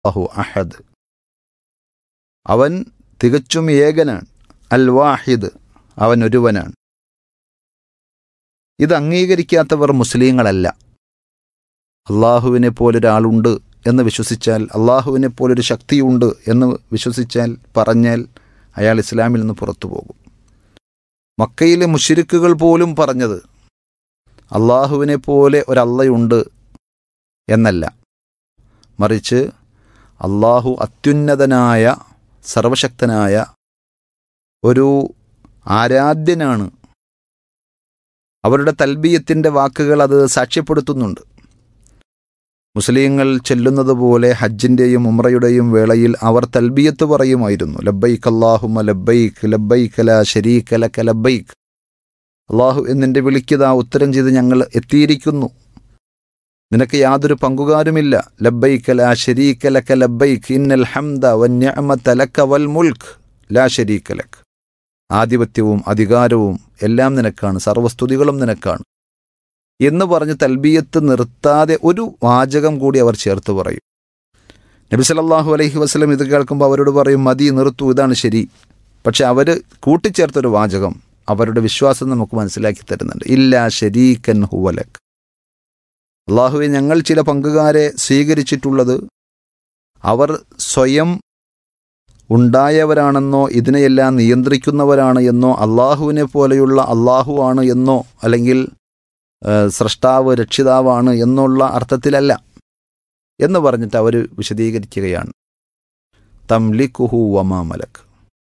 അഹു അഹദ് അവൻ തികച്ചും ഏകനാണ് അൽ വാഹിദ് അവൻ ഒരുവനാണ് ഇത് അംഗീകരിക്കാത്തവർ മുസ്ലിങ്ങളല്ല അള്ളാഹുവിനെ പോലൊരാളുണ്ട് എന്ന് വിശ്വസിച്ചാൽ അള്ളാഹുവിനെ പോലൊരു ശക്തിയുണ്ട് എന്ന് വിശ്വസിച്ചാൽ പറഞ്ഞാൽ അയാൾ ഇസ്ലാമിൽ നിന്ന് പുറത്തു പോകും മക്കയിലെ മുഷിരിക്കുകൾ പോലും പറഞ്ഞത് അള്ളാഹുവിനെ പോലെ ഒരള്ളയുണ്ട് എന്നല്ല മറിച്ച് അള്ളാഹു അത്യുന്നതനായ സർവശക്തനായ ഒരു ആരാധ്യനാണ് അവരുടെ തൽബീയത്തിൻ്റെ വാക്കുകൾ അത് സാക്ഷ്യപ്പെടുത്തുന്നുണ്ട് മുസ്ലിങ്ങൾ ചെല്ലുന്നത് പോലെ ഹജ്ജിൻ്റെയും ഉമ്രയുടെയും വേളയിൽ അവർ തൽബിയത്ത് പറയുമായിരുന്നു ലബ്ബൈക്ക് അള്ളാഹുമ ലബ്ബൈക്ക് ലബ്ബൈക്ക് ല ഷരീഖ് ലക ലബ്ബൈക്ക് അള്ളാഹു എന്നിൻ്റെ വിളിക്കതാ ഉത്തരം ചെയ്ത് ഞങ്ങൾ എത്തിയിരിക്കുന്നു നിനക്ക് യാതൊരു പങ്കുകാരുമില്ല ലബ്ബൈക്ക് ലാ ഷരീഖ ലക ലബ്ബൈക്ക് ഇന്നൽ ഹംദ വന്യമത ലക വൽ മുൽക്ക് ലാ ഷരീഖ ലക് ആധിപത്യവും അധികാരവും എല്ലാം നിനക്കാണ് സർവസ്തുതികളും നിനക്കാണ് എന്ന് പറഞ്ഞ് തൽബിയത്ത് നിർത്താതെ ഒരു വാചകം കൂടി അവർ ചേർത്ത് പറയും നബി സല്ലല്ലാഹു അലൈഹി വസല്ലം ഇത് കേൾക്കുമ്പോൾ അവരോട് പറയും മതി നിർത്തു ഇതാണ് ശരി പക്ഷെ അവർ കൂട്ടിച്ചേർത്തൊരു വാചകം അവരുടെ വിശ്വാസം നമുക്ക് മനസ്സിലാക്കി തരുന്നുണ്ട് ഇല്ല ഷരീക്കൻ ഹുവലക് അള്ളാഹുവെ ഞങ്ങൾ ചില പങ്കുകാരെ സ്വീകരിച്ചിട്ടുള്ളത് അവർ സ്വയം ഉണ്ടായവരാണെന്നോ ഇതിനെയെല്ലാം നിയന്ത്രിക്കുന്നവരാണ് എന്നോ അള്ളാഹുവിനെ പോലെയുള്ള അള്ളാഹു ആണ് എന്നോ അല്ലെങ്കിൽ സ്രഷ്ടാവ് രക്ഷിതാവാണ് എന്നുള്ള അർത്ഥത്തിലല്ല എന്ന് പറഞ്ഞിട്ട് അവർ വിശദീകരിക്കുകയാണ് തംലിക്കുഹു വമാമലക്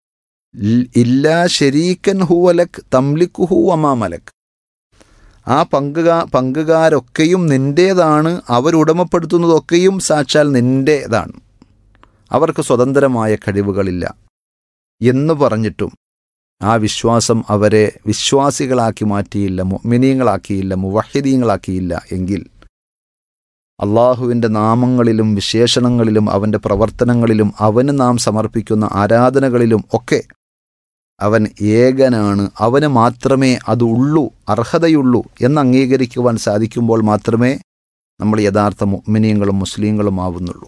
ഇല്ലാ ഷരീക്കൻ ഹുവലക് തംലിക്കുഹു വമാമലക് ആ പങ്കുകാ പങ്കുകാരൊക്കെയും നിൻ്റേതാണ് അവരുടമപ്പെടുത്തുന്നതൊക്കെയും സാക്ഷാൽ നിൻ്റേതാണ് അവർക്ക് സ്വതന്ത്രമായ കഴിവുകളില്ല എന്ന് പറഞ്ഞിട്ടും ആ വിശ്വാസം അവരെ വിശ്വാസികളാക്കി മാറ്റിയില്ല മുഅ്മിനീങ്ങളാക്കിയില്ല മുവഹിദീങ്ങളാക്കിയില്ല എങ്കിൽ അള്ളാഹുവിൻ്റെ നാമങ്ങളിലും വിശേഷണങ്ങളിലും അവൻ്റെ പ്രവർത്തനങ്ങളിലും അവന് നാം സമർപ്പിക്കുന്ന ആരാധനകളിലും ഒക്കെ അവൻ ഏകനാണ് അവന് മാത്രമേ അത് ഉള്ളൂ അർഹതയുള്ളൂ എന്ന് അംഗീകരിക്കുവാൻ സാധിക്കുമ്പോൾ മാത്രമേ നമ്മൾ യഥാർത്ഥ മുഅ്മിനീങ്ങളും മുസ്ലിങ്ങളും ആവുന്നുള്ളൂ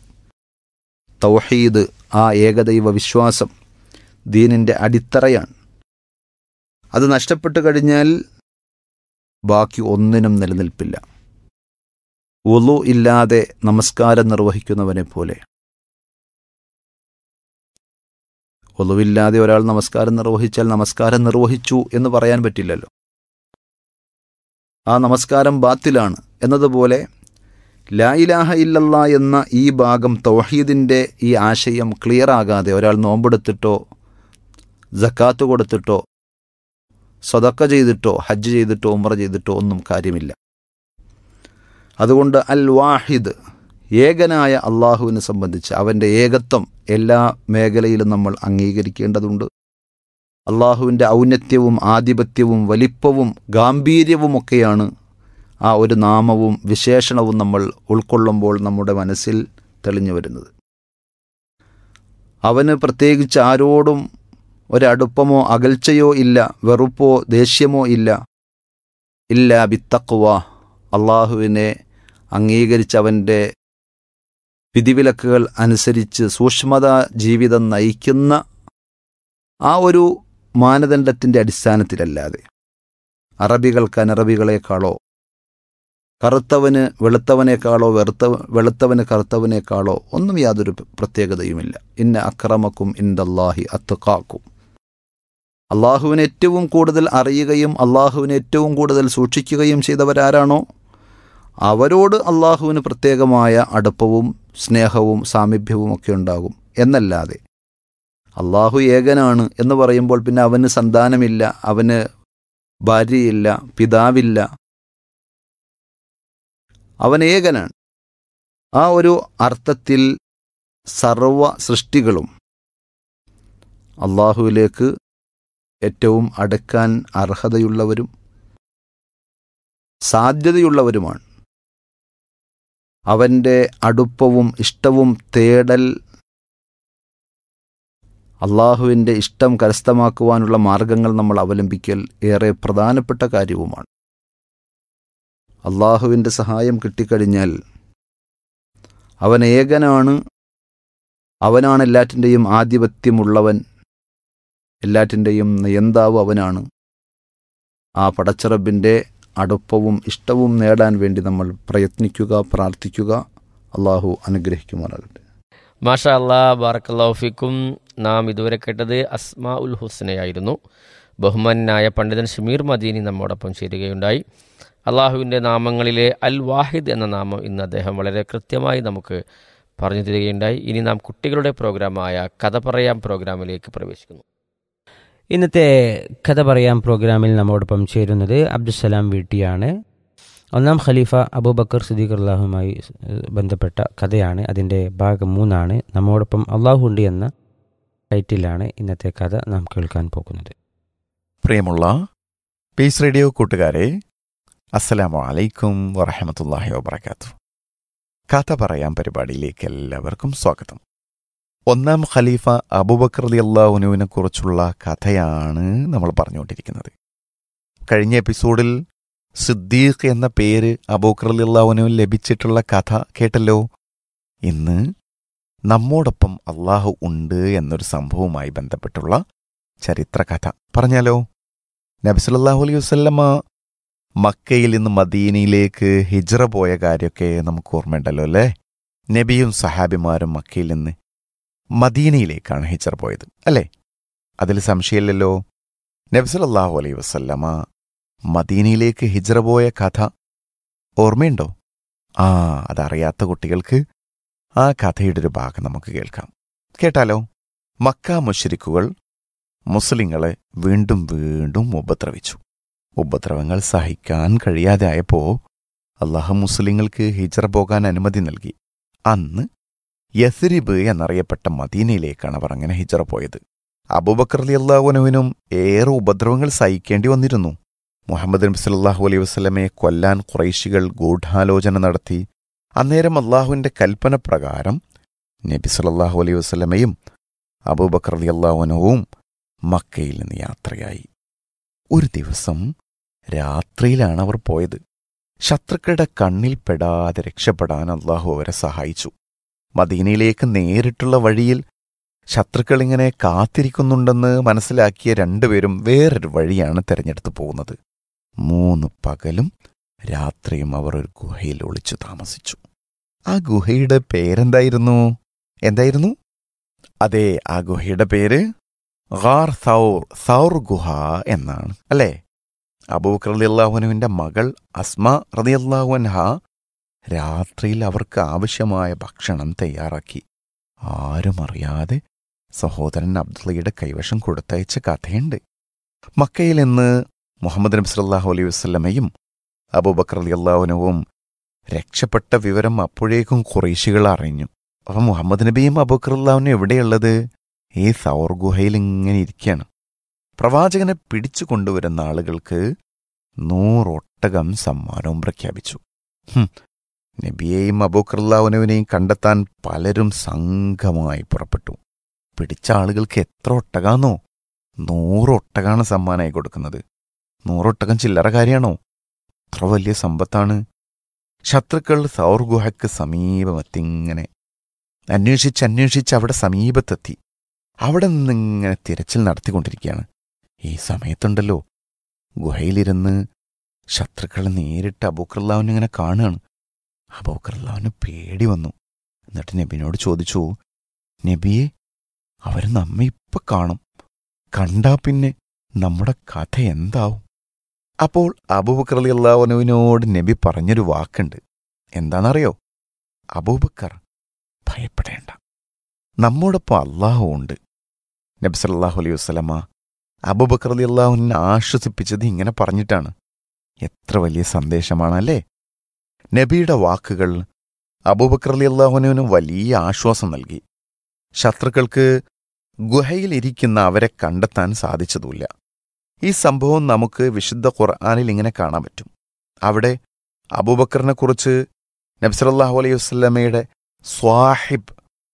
തൗഹീദ് ആ ഏകദൈവ വിശ്വാസം ദീനിൻ്റെ അടിത്തറയാണ് അത് നഷ്ടപ്പെട്ടു കഴിഞ്ഞാൽ ബാക്കി ഒന്നിനും നിലനിൽപ്പില്ല ഒലു ഇല്ലാതെ നമസ്കാരം നിർവഹിക്കുന്നവനെ പോലെ ഒലുവില്ലാതെ ഒരാൾ നമസ്കാരം നിർവഹിച്ചാൽ നമസ്കാരം നിർവഹിച്ചു എന്ന് പറയാൻ പറ്റില്ലല്ലോ ആ നമസ്കാരം ബാത്തിലാണ് എന്നതുപോലെ ലായിലാഹ ഇല്ലല്ല എന്ന ഈ ഭാഗം തൗഹീദിൻ്റെ ഈ ആശയം ക്ലിയർ ആകാതെ ഒരാൾ നോമ്പെടുത്തിട്ടോ ജക്കാത്ത് കൊടുത്തിട്ടോ സ്വതക്ക ചെയ്തിട്ടോ ഹജ്ജ് ചെയ്തിട്ടോ ഉമ്ര ചെയ്തിട്ടോ ഒന്നും കാര്യമില്ല അതുകൊണ്ട് അൽ വാഹിദ് ഏകനായ അള്ളാഹുവിനെ സംബന്ധിച്ച് അവൻ്റെ ഏകത്വം എല്ലാ മേഖലയിലും നമ്മൾ അംഗീകരിക്കേണ്ടതുണ്ട് അള്ളാഹുവിൻ്റെ ഔന്നത്യവും ആധിപത്യവും വലിപ്പവും ഗാംഭീര്യവുമൊക്കെയാണ് ആ ഒരു നാമവും വിശേഷണവും നമ്മൾ ഉൾക്കൊള്ളുമ്പോൾ നമ്മുടെ മനസ്സിൽ തെളിഞ്ഞു വരുന്നത് അവന് പ്രത്യേകിച്ച് ആരോടും ഒരടുപ്പമോ അകൽച്ചയോ ഇല്ല വെറുപ്പോ ദേഷ്യമോ ഇല്ല ഇല്ല ബിത്തക്കുവ അള്ളാഹുവിനെ അംഗീകരിച്ച് അവൻ്റെ വിധിവിലക്കുകൾ അനുസരിച്ച് സൂക്ഷ്മത ജീവിതം നയിക്കുന്ന ആ ഒരു മാനദണ്ഡത്തിൻ്റെ അടിസ്ഥാനത്തിലല്ലാതെ അറബികൾക്ക് അനറബികളെക്കാളോ കറുത്തവന് വെളുത്തവനേക്കാളോ വെറുത്ത വെളുത്തവന് കറുത്തവനേക്കാളോ ഒന്നും യാതൊരു പ്രത്യേകതയുമില്ല ഇന്ന അക്രമക്കും ഇൻദല്ലാഹി അത്തുക്കാക്കും അള്ളാഹുവിനെ ഏറ്റവും കൂടുതൽ അറിയുകയും അള്ളാഹുവിനെ ഏറ്റവും കൂടുതൽ സൂക്ഷിക്കുകയും ചെയ്തവരാരാണോ അവരോട് അള്ളാഹുവിന് പ്രത്യേകമായ അടുപ്പവും സ്നേഹവും സാമീപ്യവും ഒക്കെ ഉണ്ടാകും എന്നല്ലാതെ അള്ളാഹു ഏകനാണ് എന്ന് പറയുമ്പോൾ പിന്നെ അവന് സന്താനമില്ല അവന് ഭാര്യയില്ല പിതാവില്ല അവൻ ഏകനാണ് ആ ഒരു അർത്ഥത്തിൽ സർവ സൃഷ്ടികളും അള്ളാഹുവിലേക്ക് ഏറ്റവും അടുക്കാൻ അർഹതയുള്ളവരും സാധ്യതയുള്ളവരുമാണ് അവൻ്റെ അടുപ്പവും ഇഷ്ടവും തേടൽ അള്ളാഹുവിൻ്റെ ഇഷ്ടം കരസ്ഥമാക്കുവാനുള്ള മാർഗങ്ങൾ നമ്മൾ അവലംബിക്കൽ ഏറെ പ്രധാനപ്പെട്ട കാര്യവുമാണ് അള്ളാഹുവിൻ്റെ സഹായം കിട്ടിക്കഴിഞ്ഞാൽ അവൻ ഏകനാണ് അവനാണ് എല്ലാറ്റിൻ്റെയും ആധിപത്യമുള്ളവൻ എല്ലാറ്റിൻ്റെയും നിയന്താവ് അവനാണ് ആ പടച്ചറബിൻ്റെ അടുപ്പവും ഇഷ്ടവും നേടാൻ വേണ്ടി നമ്മൾ പ്രയത്നിക്കുക പ്രാർത്ഥിക്കുക അള്ളാഹു അനുഗ്രഹിക്കുമാറാകട്ടെ മാഷാ അല്ലാ ബാറക്കല്ലാഫിക്കും നാം ഇതുവരെ കേട്ടത് അസ്മാ ഉൽ ഹുസ്നയായിരുന്നു ബഹുമാനായ പണ്ഡിതൻ ഷമീർ മദീനി നമ്മോടൊപ്പം ചേരുകയുണ്ടായി അള്ളാഹുവിൻ്റെ നാമങ്ങളിലെ അൽ വാഹിദ് എന്ന നാമം ഇന്ന് അദ്ദേഹം വളരെ കൃത്യമായി നമുക്ക് പറഞ്ഞു തരികയുണ്ടായി ഇനി നാം കുട്ടികളുടെ പ്രോഗ്രാമായ കഥ പറയാം പ്രോഗ്രാമിലേക്ക് പ്രവേശിക്കുന്നു ഇന്നത്തെ കഥ പറയാം പ്രോഗ്രാമിൽ നമ്മോടൊപ്പം ചേരുന്നത് അബ്ദുസലാം വീട്ടിയാണ് ഒന്നാം ഖലീഫ അബൂബക്കർ സിദ്ദീഖ് അള്ളാഹുമായി ബന്ധപ്പെട്ട കഥയാണ് അതിൻ്റെ ഭാഗം മൂന്നാണ് നമ്മോടൊപ്പം അള്ളാഹുണ്ട് എന്ന ടൈറ്റിലാണ് ഇന്നത്തെ കഥ നാം കേൾക്കാൻ പോകുന്നത് പ്രിയമുള്ള പീസ് റേഡിയോ കൂട്ടുകാരെ അസ്സലാമു അലൈക്കും വറഹമത്തല്ലാഹി വബർക്കാത്തു കഥ പറയാം പരിപാടിയിലേക്ക് എല്ലാവർക്കും സ്വാഗതം ഒന്നാം ഖലീഫ അബൂബക്കർ അലി അള്ളാഹുനുവിനെ കുറിച്ചുള്ള കഥയാണ് നമ്മൾ പറഞ്ഞുകൊണ്ടിരിക്കുന്നത് കഴിഞ്ഞ എപ്പിസോഡിൽ സിദ്ദീഖ് എന്ന പേര് അബൂബക്കർ അലി അള്ളാഹുനുവിന് ലഭിച്ചിട്ടുള്ള കഥ കേട്ടല്ലോ ഇന്ന് നമ്മോടൊപ്പം അള്ളാഹു ഉണ്ട് എന്നൊരു സംഭവവുമായി ബന്ധപ്പെട്ടുള്ള ചരിത്രകഥ പറഞ്ഞാലോ നബിസല്ലാഹു അലൈഹി വസ്ല്ലമ്മ മക്കയിൽ നിന്ന് മദീനയിലേക്ക് ഹിജ്റ പോയ കാര്യമൊക്കെ നമുക്ക് ഓർമ്മയുണ്ടല്ലോ അല്ലേ നബിയും സഹാബിമാരും മക്കയിൽ നിന്ന് മദീനയിലേക്കാണ് ഹിജ്റ പോയത് അല്ലേ അതിൽ സംശയമില്ലല്ലോ നബിസലല്ലാഹു അലൈഹി വസല്ലമ മദീനയിലേക്ക് ഹിജ്റ പോയ കഥ ഓർമ്മയുണ്ടോ ആ അതറിയാത്ത കുട്ടികൾക്ക് ആ കഥയുടെ ഒരു ഭാഗം നമുക്ക് കേൾക്കാം കേട്ടാലോ മക്ക മുഷരിക്കുകൾ മുസ്ലിങ്ങളെ വീണ്ടും വീണ്ടും ഉപദ്രവിച്ചു ഉപദ്രവങ്ങൾ സഹിക്കാൻ കഴിയാതെ ആയപ്പോ അള്ളാഹു മുസ്ലിങ്ങൾക്ക് ഹിജറ പോകാൻ അനുമതി നൽകി അന്ന് യസ്രിബ് എന്നറിയപ്പെട്ട മദീനയിലേക്കാണ് അവർ അങ്ങനെ ഹിജറ പോയത് അബൂബക്കർ അലി അള്ളാഹുനുവിനും ഏറെ ഉപദ്രവങ്ങൾ സഹിക്കേണ്ടി വന്നിരുന്നു മുഹമ്മദ് നബി സല്ലാഹു അലൈഹി വസ്ലമയെ കൊല്ലാൻ കുറൈശികൾ ഗൂഢാലോചന നടത്തി അന്നേരം അള്ളാഹുവിന്റെ കൽപ്പന പ്രകാരം നബി സല്ലാഹു അലൈഹി വസ്ലമയും അബൂബക്കർ അലി അള്ളാഹുനുവും മക്കയിൽ നിന്ന് യാത്രയായി ഒരു ദിവസം രാത്രിയിലാണ് അവർ പോയത് ശത്രുക്കളുടെ കണ്ണിൽ പെടാതെ രക്ഷപ്പെടാൻ അള്ളാഹു അവരെ സഹായിച്ചു മദീനയിലേക്ക് നേരിട്ടുള്ള വഴിയിൽ ശത്രുക്കൾ ഇങ്ങനെ കാത്തിരിക്കുന്നുണ്ടെന്ന് മനസ്സിലാക്കിയ രണ്ടുപേരും വേറൊരു വഴിയാണ് തിരഞ്ഞെടുത്തു പോകുന്നത് മൂന്ന് പകലും രാത്രിയും അവർ ഒരു ഗുഹയിൽ ഒളിച്ചു താമസിച്ചു ആ ഗുഹയുടെ പേരെന്തായിരുന്നു എന്തായിരുന്നു അതെ ആ ഗുഹയുടെ പേര് ഗാർ സൗർ സൗർ ഗുഹ എന്നാണ് അല്ലേ അബൂബക്കർ റളിയല്ലാഹുവിന്റെ മകൾ അസ്മ റളിയല്ലാഹുൻഹ രാത്രിയിൽ അവർക്ക് ആവശ്യമായ ഭക്ഷണം തയ്യാറാക്കി ആരും അറിയാതെ സഹോദരൻ അബ്ദുള്ളയുടെ കൈവശം കൊടുത്തയച്ച കഥയുണ്ട് മക്കയിൽ നിന്ന് മുഹമ്മദ് നബി സല്ലല്ലാഹു അലൈഹി വസല്ലമയും അബൂബക്കർ റളിയല്ലാഹുനുവും രക്ഷപ്പെട്ട വിവരം അപ്പോഴേക്കും കുറേശികൾ അറിഞ്ഞു അപ്പം മുഹമ്മദ് നബിയും അബൂബക്കർ അള്ളാഹുനും എവിടെയുള്ളത് ഈ സൗർ ഗുഹയിൽ ഇങ്ങനെ ഇരിക്കുകയാണ് പ്രവാചകനെ പിടിച്ചു കൊണ്ടുവരുന്ന ആളുകൾക്ക് നൂറൊട്ടകം സമ്മാനവും പ്രഖ്യാപിച്ചു ഹും, നബിയെയും അബൂക്കർലാവുനവിനെയും കണ്ടെത്താൻ പലരും സംഘമായി പുറപ്പെട്ടു പിടിച്ച ആളുകൾക്ക് എത്ര ഒട്ടകാന്നോ നൂറൊട്ടകാണ് സമ്മാനമായി കൊടുക്കുന്നത് നൂറൊട്ടകം ചില്ലറ കാര്യമാണോ അത്ര വലിയ സമ്പത്താണ് ശത്രുക്കൾ സൗർ ഗുഹയ്ക്ക് സമീപമെത്തിങ്ങനെ അന്വേഷിച്ച് അന്വേഷിച്ച് അവിടെ സമീപത്തെത്തി അവിടെ നിന്നിങ്ങനെ തിരച്ചിൽ നടത്തിക്കൊണ്ടിരിക്കുകയാണ് ഈ സമയത്തുണ്ടല്ലോ ഗുഹയിലിരുന്ന് ശത്രുക്കൾ നേരിട്ട് അബൂക്കർലാവിനെ കാണുകയാണ് അബൂക്കർലാവിന് പേടി വന്നു എന്നിട്ട് നബിനോട് ചോദിച്ചു നബിയെ അവർ നമ്മെ ഇപ്പൊ കാണും കണ്ടാ പിന്നെ നമ്മുടെ കഥ എന്താവും അപ്പോൾ അബൂബക്കർ അലി അള്ളാഹുനുവിനോട് നബി പറഞ്ഞൊരു വാക്കുണ്ട് എന്താണെന്നറിയോ അബൂബക്കർ ഭയപ്പെടേണ്ട നമ്മോടൊപ്പം അള്ളാഹു ഉണ്ട് നബി സല്ലല്ലാഹു അലൈഹി വസ്ലമ അബൂബക്കർ അലി അള്ളാഹുവിനെ ആശ്വസിപ്പിച്ചത് ഇങ്ങനെ പറഞ്ഞിട്ടാണ് എത്ര വലിയ സന്ദേശമാണല്ലേ നബിയുടെ വാക്കുകൾ അബൂബക്കർ അലി അള്ളാഹുനുവിന് വലിയ ആശ്വാസം നൽകി ശത്രുക്കൾക്ക് ഗുഹയിലിരിക്കുന്ന അവരെ കണ്ടെത്താൻ സാധിച്ചതുമില്ല ഈ സംഭവം നമുക്ക് വിശുദ്ധ ഖുർആാനിൽ ഇങ്ങനെ കാണാൻ പറ്റും അവിടെ അബൂബക്കറിനെക്കുറിച്ച് നബ്സലല്ലാഹു അലൈഹി വസ്ലമയുടെ സ്വാഹിബ്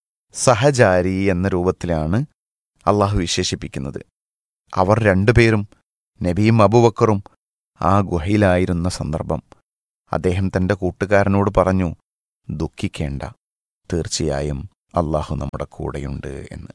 സഹചാരി എന്ന രൂപത്തിലാണ് അള്ളാഹു വിശേഷിപ്പിക്കുന്നത് അവർ രണ്ടുപേരും നബിയും അബൂബക്കറും ആ ഗുഹയിലായിരുന്ന സന്ദർഭം അദ്ദേഹം തന്റെ കൂട്ടുകാരനോട് പറഞ്ഞു ദുഃഖിക്കേണ്ട തീർച്ചയായും അള്ളാഹു നമ്മുടെ കൂടെയുണ്ട് എന്ന്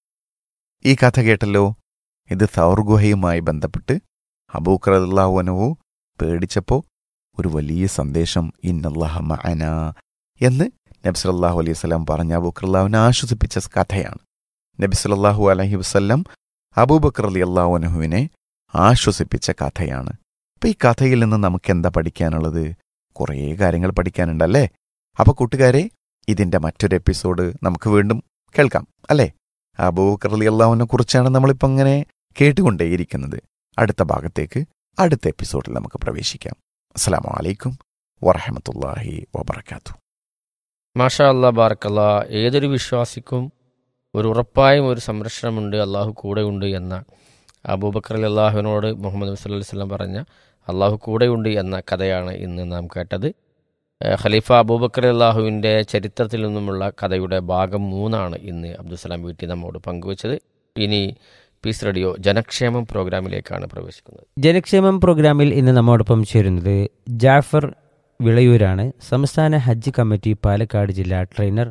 ഈ കഥ കേട്ടല്ലോ ഇത് സൗർ ഗുഹയുമായി ബന്ധപ്പെട്ട് അബൂക്കർ അള്ളാഹുവനവു പേടിച്ചപ്പോൾ ഒരു വലിയ സന്ദേശം ഇന്നല്ലാഹ മഅന എന്ന് നബി സല്ലല്ലാഹു അലൈഹി വസല്ലം പറഞ്ഞ അബൂക്കർ അള്ളാഹുവിനെ ആശ്വസിപ്പിച്ച കഥയാണ് നബി സല്ലല്ലാഹു അലൈഹി വസല്ലം അബൂബക്കർ അലി അള്ളാഹുനഹുവിനെ ആശ്വസിപ്പിച്ച കഥയാണ് അപ്പം ഈ കഥയിൽ നിന്ന് നമുക്ക് എന്താ പഠിക്കാനുള്ളത് കുറേ കാര്യങ്ങൾ പഠിക്കാനുണ്ടല്ലേ അപ്പോൾ കൂട്ടുകാരെ ഇതിൻ്റെ മറ്റൊരു എപ്പിസോഡ് നമുക്ക് വീണ്ടും കേൾക്കാം അല്ലേ അബൂബക്കർ അലി അള്ളാഹുവിനെ കുറിച്ചാണ് നമ്മളിപ്പോൾ ഇങ്ങനെ കേട്ടുകൊണ്ടേയിരിക്കുന്നത് അടുത്ത ഭാഗത്തേക്ക് അടുത്ത എപ്പിസോഡിൽ നമുക്ക് പ്രവേശിക്കാം അസ്സലാമു അലൈക്കും വറഹമത്തല്ലാഹി വബർക്കാത്തു മാഷാ അല്ലാ ബാറക്കല്ല ഏതൊരു വിശ്വാസിക്കും ഒരു ഉറപ്പായും ഒരു സംരക്ഷണമുണ്ട് അള്ളാഹു കൂടെയുണ്ട് എന്ന അബൂബക്കർ അലി അള്ളാഹുവിനോട് മുഹമ്മദ് നബി സല്ലല്ലാഹു അലൈഹി വസല്ലം പറഞ്ഞ അള്ളാഹു കൂടെയുണ്ട് എന്ന കഥയാണ് ഇന്ന് നാം കേട്ടത് ഏഹ് ഖലീഫ അബൂബക്കർ അള്ളാഹുവിൻ്റെ ചരിത്രത്തിൽ നിന്നുമുള്ള കഥയുടെ ഭാഗം മൂന്നാണ് ഇന്ന് അബ്ദുസലാം വീട്ടി നമ്മോട് പങ്കുവച്ചത് ഇനി പീസ് റേഡിയോ ജനക്ഷേമം പ്രോഗ്രാമിലേക്കാണ് പ്രവേശിക്കുന്നത് ജനക്ഷേമം പ്രോഗ്രാമിൽ ഇന്ന് നമ്മോടൊപ്പം ചേരുന്നത് ജാഫർ വിളയൂരാണ് സംസ്ഥാന ഹജ്ജ് കമ്മിറ്റി പാലക്കാട് ജില്ലാ ട്രെയിനർ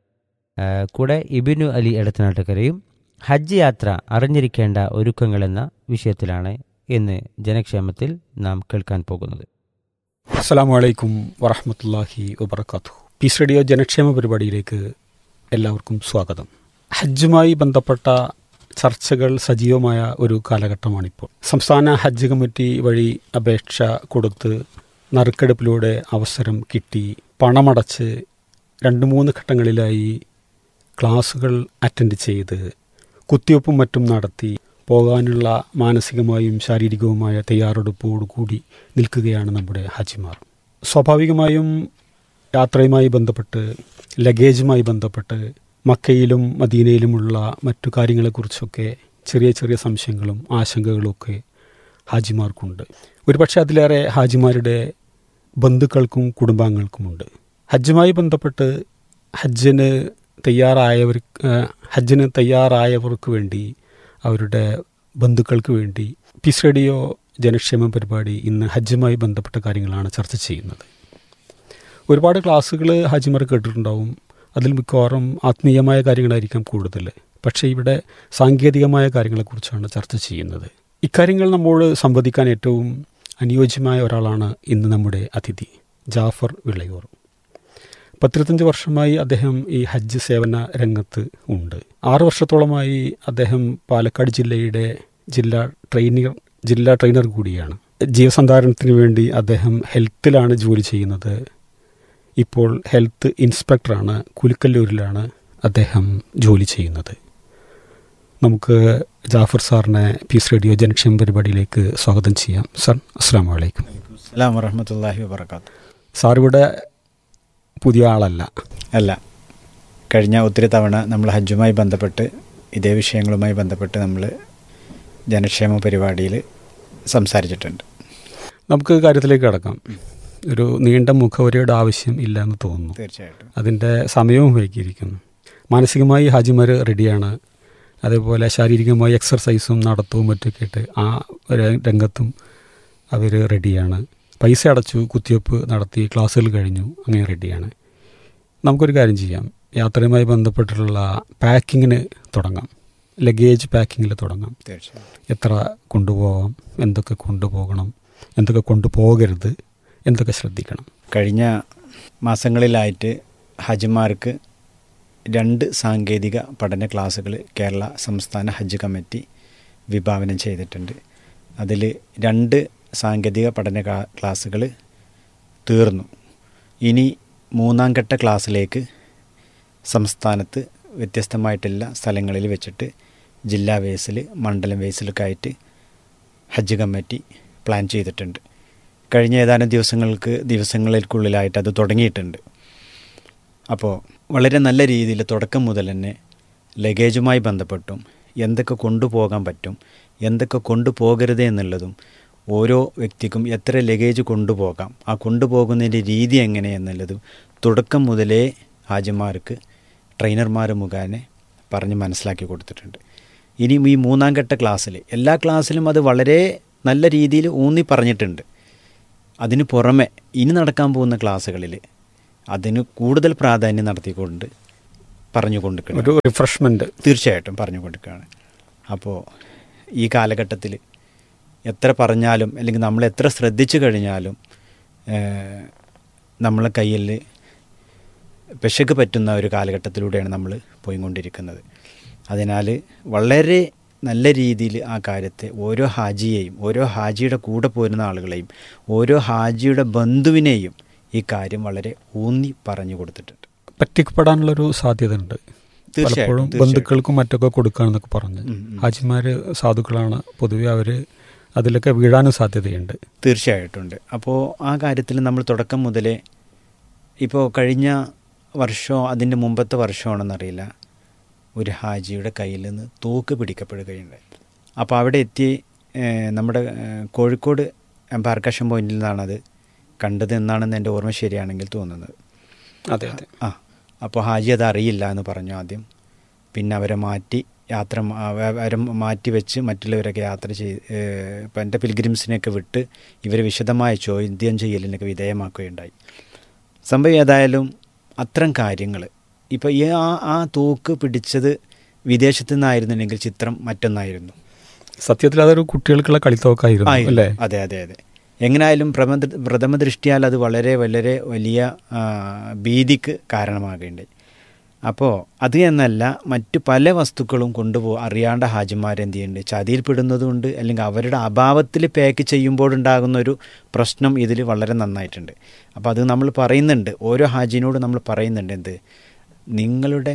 ആ, കൂടെ ഇബിനു അലി എടത്തനാട്ടുകരയും ഹജ്ജ് യാത്ര അറിഞ്ഞിരിക്കേണ്ട ഒരുക്കങ്ങൾ എന്ന വിഷയത്തിലാണ് ഇന്ന് ജനക്ഷേമത്തിൽ നാം കേൾക്കാൻ പോകുന്നത് അസ്സാം വലൈക്കും വറഹമത്തല്ലാഹി വബർക്കാത്തു പീസ് റേഡിയോ ജനക്ഷേമ പരിപാടിയിലേക്ക് എല്ലാവർക്കും സ്വാഗതം ഹജ്ജുമായി ബന്ധപ്പെട്ട ചർച്ചകൾ സജീവമായ ഒരു കാലഘട്ടമാണിപ്പോൾ സംസ്ഥാന ഹജ്ജ് കമ്മിറ്റി വഴി അപേക്ഷ കൊടുത്ത് നറുക്കെടുപ്പിലൂടെ അവസരം കിട്ടി പണമടച്ച് രണ്ട് മൂന്ന് ഘട്ടങ്ങളിലായി ക്ലാസുകൾ അറ്റൻഡ് ചെയ്ത് കുത്തിവയ്പ്പും മറ്റും നടത്തി പോകാനുള്ള മാനസികമായും ശാരീരികവുമായ തയ്യാറെടുപ്പോടുകൂടി നിൽക്കുകയാണ് നമ്മുടെ ഹാജിമാർ സ്വാഭാവികമായും യാത്രയുമായി ബന്ധപ്പെട്ട് ലഗേജുമായി ബന്ധപ്പെട്ട് മക്കയിലും മദീനയിലുമുള്ള മറ്റു കാര്യങ്ങളെക്കുറിച്ചൊക്കെ ചെറിയ ചെറിയ സംശയങ്ങളും ആശങ്കകളും ഒക്കെ ഹാജിമാർക്കുണ്ട് ഒരുപക്ഷെ അതിലേറെ ഹാജിമാരുടെ ബന്ധുക്കൾക്കും കുടുംബാംഗങ്ങൾക്കുമുണ്ട് ഹജ്ജുമായി ബന്ധപ്പെട്ട് ഹജ്ജിന് തയ്യാറായവർ ഹജ്ജിന് തയ്യാറായവർക്ക് വേണ്ടി അവരുടെ ബന്ധുക്കൾക്ക് വേണ്ടി പീസ് റേഡിയോ ജനക്ഷേമ പരിപാടി ഇന്ന് ഹജ്ജുമായി ബന്ധപ്പെട്ട കാര്യങ്ങളാണ് ചർച്ച ചെയ്യുന്നത് ഒരുപാട് ക്ലാസ്സുകൾ ഹാജിമാർ കേട്ടിട്ടുണ്ടാവും അതിൽ മിക്കവാറും ആത്മീയമായ കാര്യങ്ങളായിരിക്കാം കൂടുതൽ പക്ഷേ ഇവിടെ സാങ്കേതികമായ കാര്യങ്ങളെക്കുറിച്ചാണ് ചർച്ച ചെയ്യുന്നത് ഇക്കാര്യങ്ങൾ നമ്മോട് സംവദിക്കാൻ ഏറ്റവും അനുയോജ്യമായ ഒരാളാണ് ഇന്ന് നമ്മുടെ അതിഥി ജാഫർ വിളയൂർ പത്തിരുപത്തഞ്ച് വർഷമായി അദ്ദേഹം ഈ ഹജ്ജ് സേവന രംഗത്ത് ഉണ്ട് ആറ് വർഷത്തോളമായി അദ്ദേഹം പാലക്കാട് ജില്ലയുടെ ജില്ലാ ട്രെയിനർ ജില്ലാ ട്രെയിനർ കൂടിയാണ് ജീവസന്ധാരണത്തിന് വേണ്ടി അദ്ദേഹം ഹെൽത്തിലാണ് ജോലി ചെയ്യുന്നത് ഇപ്പോൾ ഹെൽത്ത് ഇൻസ്പെക്ടറാണ് കുലുക്കല്ലൂരിലാണ് അദ്ദേഹം ജോലി ചെയ്യുന്നത് നമുക്ക് ജാഫർ സാറിനെ പീസ് റേഡിയോ ജനക്ഷം പരിപാടിയിലേക്ക് സ്വാഗതം ചെയ്യാം സാർ അസ്സാം വലൈക്കും അസ്സാം വറഹമത്തല്ലാഹി വബർക്കാത്തു സാർ ഇവിടെ പുതിയ ആളല്ല അല്ല കഴിഞ്ഞ ഒത്തിരി തവണ നമ്മൾ ഹജ്ജുമായി ബന്ധപ്പെട്ട് ഇതേ വിഷയങ്ങളുമായി ബന്ധപ്പെട്ട് നമ്മൾ ജനക്ഷേമ പരിപാടിയിൽ സംസാരിച്ചിട്ടുണ്ട് നമുക്ക് കാര്യത്തിലേക്ക് കടക്കാം ഒരു നീണ്ട മുഖവരയുടെ ആവശ്യം ഇല്ല എന്ന് തോന്നുന്നു തീർച്ചയായിട്ടും അതിൻ്റെ സമയവും വൈകിയിരിക്കുന്നു മാനസികമായി ഹാജിമാർ റെഡിയാണ് അതേപോലെ ശാരീരികമായി എക്സർസൈസും നടത്തവും മറ്റൊക്കെ ആയിട്ട് ആ ര- രംഗത്തും അവർ റെഡിയാണ് പൈസ അടച്ചു കുത്തിവയ്പ്പ് നടത്തി ക്ലാസ്സുകൾ കഴിഞ്ഞു അങ്ങനെ റെഡിയാണ് നമുക്കൊരു കാര്യം ചെയ്യാം യാത്രയുമായി ബന്ധപ്പെട്ടിട്ടുള്ള പാക്കിങ്ങിന് തുടങ്ങാം ലഗേജ് പാക്കിങ്ങിൽ തുടങ്ങാം തീർച്ചയായും എത്ര കൊണ്ടുപോകാം എന്തൊക്കെ കൊണ്ടുപോകണം എന്തൊക്കെ കൊണ്ടുപോകരുത് എന്തൊക്കെ ശ്രദ്ധിക്കണം കഴിഞ്ഞ മാസങ്ങളിലായിട്ട് ഹജ്ജുമാർക്ക് രണ്ട് സാങ്കേതിക പഠന ക്ലാസ്സുകൾ കേരള സംസ്ഥാന ഹജ്ജ് കമ്മിറ്റി വിഭാവനം ചെയ്തിട്ടുണ്ട് അതിൽ രണ്ട് സാങ്കേതിക പഠന ക്ലാ- ക്ലാസ്സുകൾ തീർന്നു ഇനി മൂന്നാം ഘട്ട ക്ലാസ്സിലേക്ക് സംസ്ഥാനത്ത് വ്യത്യസ്തമായിട്ടുള്ള സ്ഥലങ്ങളിൽ വെച്ചിട്ട് ജില്ലാ വേസിൽ മണ്ഡലം വേസിലൊക്കെ ആയിട്ട് ഹജ്ജ് കമ്മിറ്റി പ്ലാൻ ചെയ്തിട്ടുണ്ട് കഴിഞ്ഞ ഏതാനും ദിവസങ്ങൾക്ക് ദിവസങ്ങൾക്കുള്ളിലായിട്ട് അത് തുടങ്ങിയിട്ടുണ്ട് അപ്പോൾ വളരെ നല്ല രീതിയിൽ തുടക്കം മുതൽ തന്നെ ലഗേജുമായി ബന്ധപ്പെട്ടും എന്തൊക്കെ കൊണ്ടുപോകാൻ പറ്റും എന്തൊക്കെ കൊണ്ടുപോകരുത് എന്നുള്ളതും ഓരോ വ്യക്തിക്കും എത്ര ലഗേജ് കൊണ്ടുപോകാം ആ കൊണ്ടുപോകുന്നതിൻ്റെ രീതി എങ്ങനെയെന്നുള്ളതും തുടക്കം മുതലേ ഹാജിമാർക്ക് ട്രെയിനർമാർ മുഖേന പറഞ്ഞ് മനസ്സിലാക്കി കൊടുത്തിട്ടുണ്ട് ഇനി ഈ മൂന്നാം ഘട്ട ക്ലാസ്സിൽ എല്ലാ ക്ലാസ്സിലും അത് വളരെ നല്ല രീതിയിൽ ഊന്നി പറഞ്ഞിട്ടുണ്ട് അതിന് പുറമെ ഇനി നടക്കാൻ പോകുന്ന ക്ലാസ്സുകളിൽ അതിന് കൂടുതൽ പ്രാധാന്യം നടത്തിക്കൊണ്ട് പറഞ്ഞു കൊടുക്കണം ഒരു റിഫ്രഷ്മെന്റ് തീർച്ചയായിട്ടും പറഞ്ഞു കൊടുക്കുകയാണ് അപ്പോൾ ഈ കാലഘട്ടത്തിൽ എത്ര പറഞ്ഞാലും അല്ലെങ്കിൽ നമ്മൾ എത്ര ശ്രദ്ധിച്ചു കഴിഞ്ഞാലും ഏഹ്, നമ്മളെ കയ്യിൽ വിശക്ക് പറ്റുന്ന ഒരു കാലഘട്ടത്തിലൂടെയാണ് നമ്മൾ പോയിക്കൊണ്ടിരിക്കുന്നത് അതിനാൽ വളരെ നല്ല രീതിയിൽ ആ കാര്യത്തെ ഓരോ ഹാജിയെയും ഓരോ ഹാജിയുടെ കൂടെ പോരുന്ന ആളുകളെയും ഓരോ ഹാജിയുടെ ബന്ധുവിനെയും ഈ കാര്യം വളരെ ഊന്നി പറഞ്ഞു കൊടുത്തിട്ടുണ്ട് പറ്റിക്കപ്പെടാനുള്ളൊരു സാധ്യത ഉണ്ട് തീർച്ചയായിട്ടും, പലപ്പോഴും തീർച്ചയായിട്ടും. ബന്ധുക്കൾക്കും മറ്റൊക്കെ കൊടുക്കാന്നൊക്കെ പറഞ്ഞ് ഉം, ഉം. ഹാജിമാര് സാധുക്കളാണ് പൊതുവെ അവര് അതിലൊക്കെ വീഴാനും സാധ്യതയുണ്ട് തീർച്ചയായിട്ടുണ്ട് അപ്പോൾ ആ കാര്യത്തിൽ നമ്മൾ തുടക്കം മുതലേ ഇപ്പോൾ കഴിഞ്ഞ വർഷമോ അതിൻ്റെ മുമ്പത്തെ വർഷമാണെന്നറിയില്ല ഒരു ഹാജിയുടെ കയ്യിൽ നിന്ന് തൂക്ക് പിടിക്കപ്പെടുകയുണ്ടായി അപ്പോൾ അവിടെ എത്തി ഏഹ്, നമ്മുടെ ഏഹ്, കോഴിക്കോട് എംപാർക്കേഷൻ പോയിന്റിൽ നിന്നാണത് കണ്ടത് എന്നാണെന്ന് എൻ്റെ ഓർമ്മ ശരിയാണെങ്കിൽ തോന്നുന്നത് അതെ അതെ ആ അപ്പോൾ ഹാജി അത് അറിയില്ല എന്ന് പറഞ്ഞു ആദ്യം പിന്നെ അവരെ മാറ്റി യാത്ര മ- അവ- അവരെ മാറ്റി വെച്ച് മറ്റുള്ളവരൊക്കെ യാത്ര ചെയ്ത് ഇപ്പം എൻ്റെ പിൽഗ്രിംസിനെയൊക്കെ വിട്ട് ഇവർ വിശദമായ ചോദ്യം ചെയ്യലിനൊക്കെ വിധേയമാക്കുകയുണ്ടായി സംഭവം ഏതായാലും അത്തരം കാര്യങ്ങൾ ഇപ്പോൾ ഈ ആ ആ തൂക്ക് പിടിച്ചത് വിദേശത്തു നിന്നായിരുന്നുണ്ടെങ്കിൽ ചിത്രം മറ്റൊന്നായിരുന്നു സത്യത്തിൽ അതൊരു കുട്ടികൾക്കുള്ള കളിത്തോക്കായിരുന്നു ആയിരുന്നു. അല്ലേ അതെ അതെ അതെ എങ്ങനെയായാലും പ്രഥമ പ്രഥമ ദൃഷ്ടിയാൽ അത് വളരെ വളരെ വലിയ ആ, ഭീതിക്ക് കാരണമാകേണ്ടത് അപ്പോൾ അത് എന്നല്ല മറ്റു പല വസ്തുക്കളും കൊണ്ടുപോ അറിയാണ്ട ഹാജിമാരെന്ത് ചെയ്യുന്നുണ്ട് ചതിയിൽപ്പെടുന്നതുകൊണ്ട് അല്ലെങ്കിൽ അവരുടെ അഭാവത്തിൽ പാക്ക് ചെയ്യുമ്പോഴുണ്ടാകുന്ന ഒരു പ്രശ്നം ഇതിൽ വളരെ നന്നായിട്ടുണ്ട് അപ്പോൾ അത് നമ്മൾ പറയുന്നുണ്ട് ഓരോ ഹാജിനോട് നമ്മൾ പറയുന്നുണ്ട് എന്ത് നിങ്ങളുടെ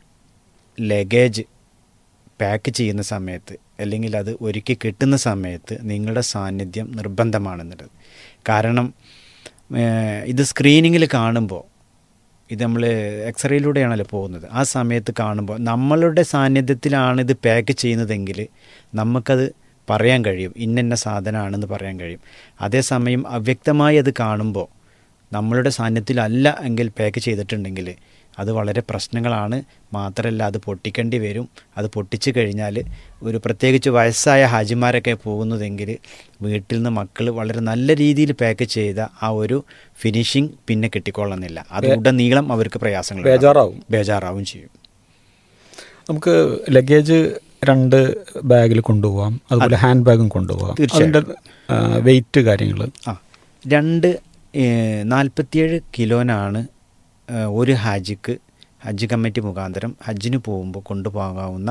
ലഗേജ് പാക്ക് ചെയ്യുന്ന സമയത്ത് അല്ലെങ്കിൽ അത് ഒരുക്കി കിട്ടുന്ന സമയത്ത് നിങ്ങളുടെ സാന്നിധ്യം നിർബന്ധമാണെന്നുള്ളത് കാരണം ഏഹ്, ഇത് സ്ക്രീനിങ്ങിൽ കാണുമ്പോൾ ഇത് നമ്മൾ എക്സ്റേയിലൂടെയാണല്ലോ പോകുന്നത് ആ സമയത്ത് കാണുമ്പോൾ നമ്മളുടെ സാന്നിധ്യത്തിലാണ് ഇത് പാക്ക് ചെയ്യുന്നതെങ്കിൽ നമുക്കത് പറയാൻ കഴിയും ഇന്നന്ന സാധനമാണെന്ന് പറയാൻ കഴിയും അതേസമയം അവ്യക്തമായി അത് കാണുമ്പോൾ നമ്മളുടെ സാന്നിധ്യത്തിലല്ല എങ്കിൽ പാക്ക് ചെയ്തിട്ടുണ്ടെങ്കിൽ അത് വളരെ പ്രശ്നങ്ങളാണ് മാത്രമല്ല അത് പൊട്ടിക്കേണ്ടി വരും അത് പൊട്ടിച്ചു കഴിഞ്ഞാൽ ഒരു പ്രത്യേകിച്ച് വയസ്സായ ഹാജിമാരൊക്കെ പോകുന്നതെങ്കിൽ വീട്ടിൽ നിന്ന് മക്കൾ വളരെ നല്ല രീതിയിൽ പാക്ക് ചെയ്ത ആ ഒരു ഫിനിഷിങ് പിന്നെ കിട്ടിക്കൊള്ളുന്നില്ല അത് ഉടനീളം അവർക്ക് പ്രയാസങ്ങൾ ഉണ്ടാകും. ബേജാറാവും. ബേജാറാവും ചെയ്യും നമുക്ക് ലഗേജ് രണ്ട് ബാഗിൽ കൊണ്ടുപോകാം അതുപോലെ ഹാൻഡ് ബാഗും കൊണ്ടുപോകാം അതിന്റെ തീർച്ചയായും. വെയിറ്റ് കാര്യങ്ങൾ ആ രണ്ട് ഏഹ്, നാൽപ്പത്തിയേഴ് കിലോനാണ് ഏഹ്, ഒരു ഹാജിക്ക് ഹജ്ജ് കമ്മിറ്റി മുഖാന്തരം ഹജ്ജിന് പോകുമ്പോൾ കൊണ്ടുപോകാവുന്ന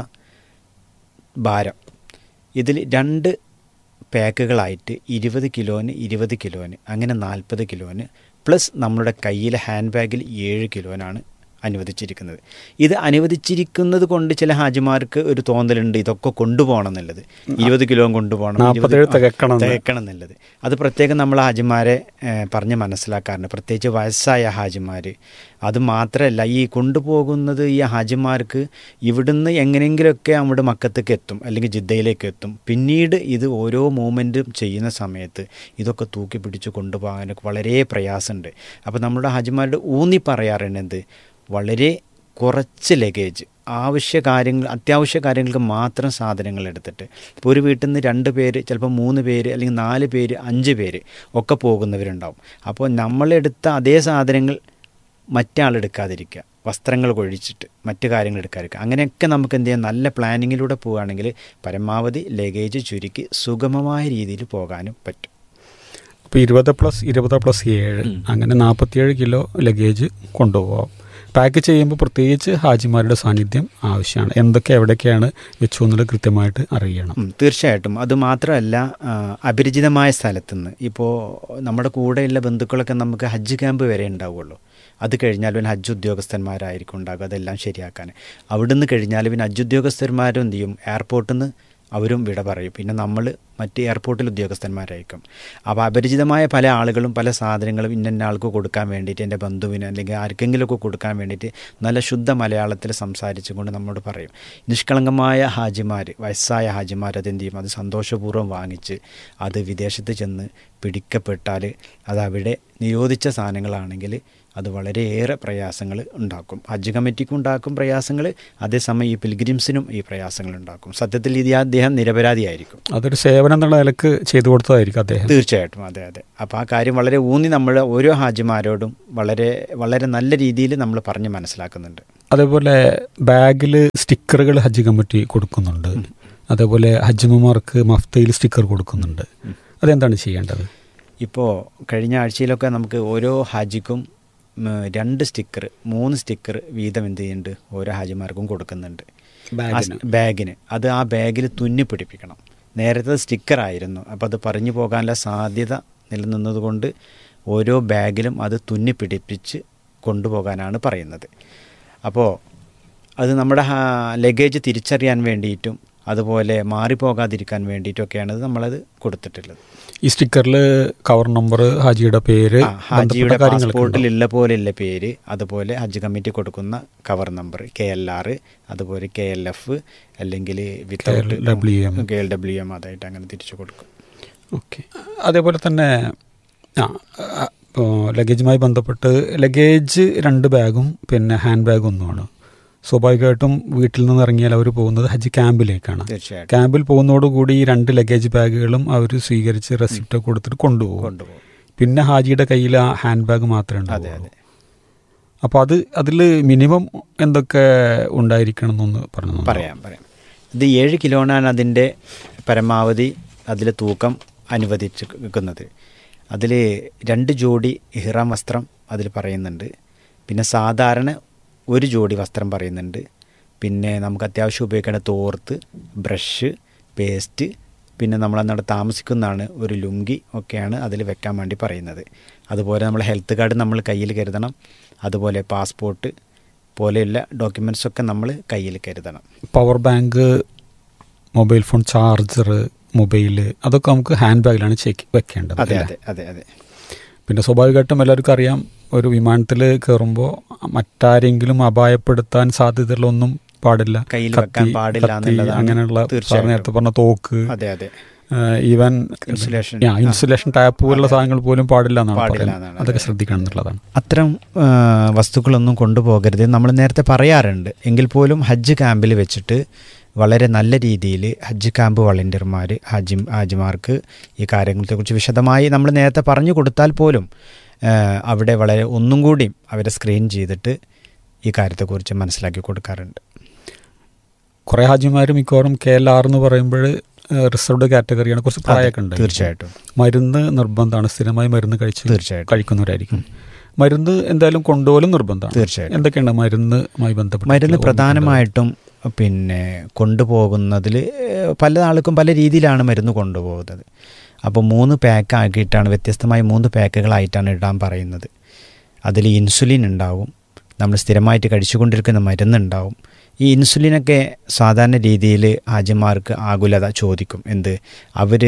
ഭാരം ഇതിൽ രണ്ട് പാക്കുകളായിട്ട് ഇരുപത് കിലോന് ഇരുപത് കിലോന് അങ്ങനെ നാൽപ്പത് കിലോന് പ്ലസ് നമ്മളുടെ കയ്യിലെ ഹാൻഡ് ബാഗിൽ ഏഴ് കിലോനാണ് അനുവദിച്ചിരിക്കുന്നത് ഇത് അനുവദിച്ചിരിക്കുന്നത് കൊണ്ട് ചില ഹാജിമാർക്ക് ഒരു തോന്നലുണ്ട് ഇതൊക്കെ കൊണ്ടുപോകണം എന്നുള്ളത് ഇരുപത് കിലോ കൊണ്ടുപോകണം നാൽപ്പത്തേഴ് ഇരുപത് തികക്കണം എന്ന്. തികക്കണം എന്നുള്ളത് അത് പ്രത്യേകം നമ്മൾ ഹാജിമാരെ ഏഹ്, പറഞ്ഞ് മനസ്സിലാക്കാറുണ്ട് പ്രത്യേകിച്ച് വയസ്സായ ഹാജിമാർ അത് മാത്രമല്ല ഈ കൊണ്ടുപോകുന്നത് ഈ ഹാജിമാർക്ക് ഇവിടുന്ന് എങ്ങനെയെങ്കിലുമൊക്കെ നമ്മുടെ മക്കത്തേക്ക് എത്തും അല്ലെങ്കിൽ ജിദ്ദയിലേക്ക് എത്തും പിന്നീട് ഇത് ഓരോ മൂമെൻറ്റും ചെയ്യുന്ന സമയത്ത് ഇതൊക്കെ തൂക്കി പിടിച്ച് കൊണ്ടുപോകാനൊക്കെ വളരെ പ്രയാസമുണ്ട് അപ്പോൾ നമ്മുടെ ഹാജിമാരുടെ ഊന്നി പറയാറുണ്ട് എന്ത് വളരെ കുറച്ച് ലഗേജ് ആവശ്യ കാര്യങ്ങൾ അത്യാവശ്യ കാര്യങ്ങൾക്ക് മാത്രം സാധനങ്ങൾ എടുത്തിട്ട് ഇപ്പോൾ ഒരു വീട്ടിൽ നിന്ന് രണ്ട് പേര് ചിലപ്പോൾ മൂന്ന് പേര് അല്ലെങ്കിൽ നാല് പേര് അഞ്ച് പേര് ഒക്കെ പോകുന്നവരുണ്ടാവും അപ്പോൾ നമ്മളെടുത്ത അതേ സാധനങ്ങൾ മറ്റേ ആളെടുക്കാതിരിക്കുക വസ്ത്രങ്ങൾ കൊഴിച്ചിട്ട് മറ്റു കാര്യങ്ങൾ എടുക്കാതിരിക്കുക അങ്ങനെയൊക്കെ നമുക്ക് എന്ത് ചെയ്യാം നല്ല പ്ലാനിങ്ങിലൂടെ പോവുകയാണെങ്കിൽ പരമാവധി ലഗേജ് ചുരുക്കി സുഗമമായ രീതിയിൽ പോകാനും പറ്റും ഇപ്പോൾ ഇരുപത് പ്ലസ് ഇരുപത് പ്ലസ് ഏഴ് അങ്ങനെ നാൽപ്പത്തിയേഴ് കിലോ ലഗേജ് കൊണ്ടുപോകാം പാക്ക് ചെയ്യുമ്പോൾ പ്രത്യേകിച്ച് ഹാജിമാരുടെ സാന്നിധ്യം ആവശ്യമാണ് എന്തൊക്കെ എവിടെയൊക്കെയാണ് വെച്ചു എന്നുള്ളത് കൃത്യമായിട്ട് അറിയണം ഉം, തീർച്ചയായിട്ടും അത് മാത്രമല്ല ആ, അപരിചിതമായ സ്ഥലത്തുനിന്ന് ഇപ്പോൾ നമ്മുടെ കൂടെയുള്ള ബന്ധുക്കളൊക്കെ നമുക്ക് ഹജ്ജ് ക്യാമ്പ് വരെ ഉണ്ടാവുള്ളൂ അത് കഴിഞ്ഞാൽ പിന്നെ ഹജ്ജ് ഉദ്യോഗസ്ഥന്മാരായിരിക്കും ഉണ്ടാകുക അതെല്ലാം ശരിയാക്കാൻ അവിടുന്ന് കഴിഞ്ഞാൽ പിന്നെ ഹജ്ജ് ഉദ്യോഗസ്ഥന്മാരും എന്ത് ചെയ്യും എയർപോർട്ടിൽ നിന്ന് അവരും വിട പറയും പിന്നെ നമ്മൾ മറ്റ് എയർപോർട്ടിൽ ഉദ്യോഗസ്ഥന്മാരായിരിക്കും അപ്പോൾ അപരിചിതമായ പല ആളുകളും പല സാധനങ്ങളും ഇന്ന ആൾക്ക് കൊടുക്കാൻ വേണ്ടിയിട്ട് എൻ്റെ ബന്ധുവിന് അല്ലെങ്കിൽ ആർക്കെങ്കിലുമൊക്കെ കൊടുക്കാൻ വേണ്ടിയിട്ട് നല്ല ശുദ്ധ മലയാളത്തിൽ സംസാരിച്ചുകൊണ്ട് നമ്മോട് പറയും നിഷ്കളങ്കമായ ഹാജിമാർ വയസ്സായ ഹാജിമാർ അതെന്ത് ചെയ്യും അത് സന്തോഷപൂർവ്വം വാങ്ങിച്ച് അത് വിദേശത്ത് ചെന്ന് പിടിക്കപ്പെട്ടാൽ അത് അവിടെ നിരോധിച്ച സാധനങ്ങളാണെങ്കിൽ അത് വളരെയേറെ പ്രയാസങ്ങൾ ഉണ്ടാക്കും ഹജ്ജ് കമ്മിറ്റിക്കും ഉണ്ടാക്കും പ്രയാസങ്ങൾ അതേസമയം ഈ പിൽഗ്രിംസിനും ഈ പ്രയാസങ്ങൾ ഉണ്ടാക്കും സത്യത്തിൽ ഇത് അദ്ദേഹം നിരപരാധിയായിരിക്കും അതൊരു സേവനം എന്നുള്ള നിലക്ക് ചെയ്തു കൊടുത്തതായിരിക്കും അദ്ദേഹം തീർച്ചയായിട്ടും അതെ അതെ അപ്പോൾ ആ കാര്യം വളരെ ഊന്നി നമ്മൾ ഓരോ ഹാജിമാരോടും വളരെ വളരെ നല്ല രീതിയിൽ നമ്മൾ പറഞ്ഞ് മനസ്സിലാക്കുന്നുണ്ട് അതേപോലെ ബാഗിൽ സ്റ്റിക്കറുകൾ ഹജ്ജ് കമ്മിറ്റി കൊടുക്കുന്നുണ്ട് അതേപോലെ ഹജ്ജുമാർക്ക് മഫ്തയിൽ സ്റ്റിക്കർ കൊടുക്കുന്നുണ്ട് അതെന്താണ് ചെയ്യേണ്ടത് ഇപ്പോൾ കഴിഞ്ഞ ആഴ്ചയിലൊക്കെ നമുക്ക് ഓരോ ഹാജിക്കും ഉം, രണ്ട് സ്റ്റിക്കർ മൂന്ന് സ്റ്റിക്കർ വീതം എന്ത് ചെയ്യുന്നുണ്ട് ഓരോ ഹാജിമാർക്കും കൊടുക്കുന്നുണ്ട് ആ സ് ബാഗിന് അത് ആ ബാഗിൽ തുന്നി പിടിപ്പിക്കണം നേരത്തെ സ്റ്റിക്കർ ആയിരുന്നു അപ്പോൾ അത് പറഞ്ഞു പോകാനുള്ള സാധ്യത നിലനിന്നതുകൊണ്ട് ഓരോ ബാഗിലും അത് തുന്നി പിടിപ്പിച്ച് കൊണ്ടുപോകാനാണ് പറയുന്നത് അപ്പോൾ അത് നമ്മുടെ ലഗേജ് തിരിച്ചറിയാൻ വേണ്ടിയിട്ടും അതുപോലെ മാറിപ്പോകാതിരിക്കാൻ വേണ്ടിയിട്ടൊക്കെയാണ് ഇത് നമ്മളത് കൊടുത്തിട്ടുള്ളത് ഈ സ്റ്റിക്കറിൽ കവർ നമ്പർ ഹാജിയുടെ പേര് ആ, ഹാജിയുടെ ബന്ധപ്പെട്ട കാര്യങ്ങളൊക്കെ ഉണ്ടാവും. പാസ്പോർട്ടിലുള്ള പോലെയുള്ള പേര് അതുപോലെ ഹജ്ജ് കമ്മിറ്റി കൊടുക്കുന്ന cover number K L R അതുപോലെ കെ എൽ എഫ് അല്ലെങ്കിൽ without KLWM. K L W M അതായിട്ട് അങ്ങനെ തിരിച്ചു കൊടുക്കും ഓക്കെ അതേപോലെ തന്നെ ആ ലഗേജുമായി ബന്ധപ്പെട്ട് ലഗേജ് രണ്ട് ബാഗും പിന്നെ ഹാൻഡ് ബാഗ് ഒന്നുമാണ് സ്വാഭാവികമായിട്ടും വീട്ടിൽ നിന്ന് ഇറങ്ങിയാൽ അവർ പോകുന്നത് ഹജ്ജ് ക്യാമ്പിലേക്കാണ് തീർച്ചയായിട്ടും ക്യാമ്പിൽ പോകുന്നതോടുകൂടി ഈ രണ്ട് ലഗേജ് ബാഗുകളും അവർ സ്വീകരിച്ച് റെസിപ്റ്റ് കൊടുത്തിട്ട് കൊണ്ടുപോകും കൊണ്ടുപോകും പിന്നെ ഹാജിയുടെ കയ്യിൽ ആ ഹാൻഡ് ബാഗ് മാത്രമേ അതെ ഉണ്ടാവുള്ളൂ അതെ അപ്പോൾ അത് അതിൽ മിനിമം എന്തൊക്കെ ഉണ്ടായിരിക്കണം എന്നൊന്ന് പറഞ്ഞു പറയാം പറയാം ഇത് ഏഴ് കിലോനാണ് അതിൻ്റെ പരമാവധി അതിലെ തൂക്കം അനുവദിച്ചിരിക്കുന്നത് അതിൽ രണ്ട് ജോഡി ഇഹ്റാം വസ്ത്രം അതിൽ പറയുന്നുണ്ട് പിന്നെ സാധാരണ ഒരു ജോഡി വസ്ത്രം പറയുന്നുണ്ട് പിന്നെ നമുക്ക് അത്യാവശ്യം ഉപയോഗിക്കേണ്ട തോർത്ത് ബ്രഷ് പേസ്റ്റ് പിന്നെ നമ്മളന്നവിടെ താമസിക്കുന്നതാണ് ഒരു ലുങ്കി ഒക്കെയാണ് അതിൽ വെക്കാൻ വേണ്ടി പറയുന്നത് അതുപോലെ നമ്മൾ ഹെൽത്ത് കാർഡ് നമ്മൾ കയ്യിൽ കരുതണം അതുപോലെ പാസ്പോർട്ട് പോലെയുള്ള ഡോക്യുമെൻറ്റ്സ് ഒക്കെ നമ്മൾ കയ്യിൽ കരുതണം power bank mobile phone charger mobile അതൊക്കെ നമുക്ക് ഹാൻഡ് ബാഗിലാണ് ചെക്ക് വെക്കേണ്ടത് അതെ അല്ലേ? അതെ അതെ അതെ പിന്നെ സ്വാഭാവികമായിട്ടും എല്ലാവർക്കും അറിയാം ഒരു വിമാനത്തിൽ കയറുമ്പോൾ മറ്റാരെങ്കിലും അപായപ്പെടുത്താൻ സാധ്യതകളൊന്നും പാടില്ല കയ്യിൽ കത്തി, വെക്കാൻ പാടില്ല കത്തി, എന്നുള്ളതാണ് അങ്ങനെയുള്ള സാർ തീർച്ചയായിട്ടും. നേരത്തെ പറഞ്ഞ തോക്ക് അതെ അതെ ഈവൻ ഇൻസുലേഷൻ ഇൻസുലേഷൻ ടാപ്പ് പോലുള്ള സാധനങ്ങൾ പോലും പാടില്ല എന്നാണ് പാടില്ല പറയുന്നത് എന്നാണ്. അതൊക്കെ ശ്രദ്ധിക്കണം എന്നുള്ളതാണ് അത്തരം ആ, വസ്തുക്കളൊന്നും കൊണ്ടുപോകരുത് നമ്മൾ നേരത്തെ പറയാറുണ്ട് എങ്കിൽ പോലും ഹജ്ജ് ക്യാമ്പിൽ വെച്ചിട്ട് വളരെ നല്ല രീതിയിൽ ഹജ്ജ് ക്യാമ്പ് വളണ്ടിയർമാർ ഹജ്ജി ഹാജിമാർക്ക് ഈ കാര്യങ്ങളെക്കുറിച്ച് വിശദമായി നമ്മൾ നേരത്തെ പറഞ്ഞു കൊടുത്താൽ പോലും ആ, അവിടെ വളരെ ഒന്നും കൂടിയും അവരെ സ്ക്രീൻ ചെയ്തിട്ട് ഈ കാര്യത്തെക്കുറിച്ച് മനസ്സിലാക്കി കൊടുക്കാറുണ്ട് കുറേ ഹാജിമാർ മിക്കവാറും കെ എൽ ആർ എന്ന് പറയുമ്പോൾ റിസർവ്ഡ് കാറ്റഗറിയാണ് കുറച്ച് പ്രായമൊക്കെ ഉണ്ട് തീർച്ചയായിട്ടും മരുന്ന് നിർബന്ധമാണ് സ്ഥിരമായി മരുന്ന് കഴിച്ച് തീർച്ചയായിട്ടും. കഴിക്കുന്നവരായിരിക്കും മരുന്ന് എന്തായാലും കൊണ്ടുപോകലും നിർബന്ധമാണ് തീർച്ചയായിട്ടും എന്തൊക്കെയാണ് മരുന്നുമായി ബന്ധപ്പെട്ട് മരുന്ന് പ്രധാനമായിട്ടും പിന്നെ കൊണ്ടുപോകുന്നതിൽ പല ആൾക്കും പല രീതിയിലാണ് മരുന്ന് കൊണ്ടുപോകുന്നത് അപ്പോൾ മൂന്ന് പാക്ക് ആക്കിയിട്ടാണ് വ്യത്യസ്തമായ മൂന്ന് പാക്കുകളായിട്ടാണ് ഇടാൻ പറയുന്നത് അതിൽ ഇൻസുലിൻ ഉണ്ടാവും നമ്മൾ സ്ഥിരമായിട്ട് കഴിച്ചുകൊണ്ടിരിക്കുന്ന മരുന്നുണ്ടാവും ഈ ഇൻസുലിനൊക്കെ സാധാരണ രീതിയിൽ ഹാജിമാർക്ക് ആകുലത ചോദിക്കും എന്ത് അവർ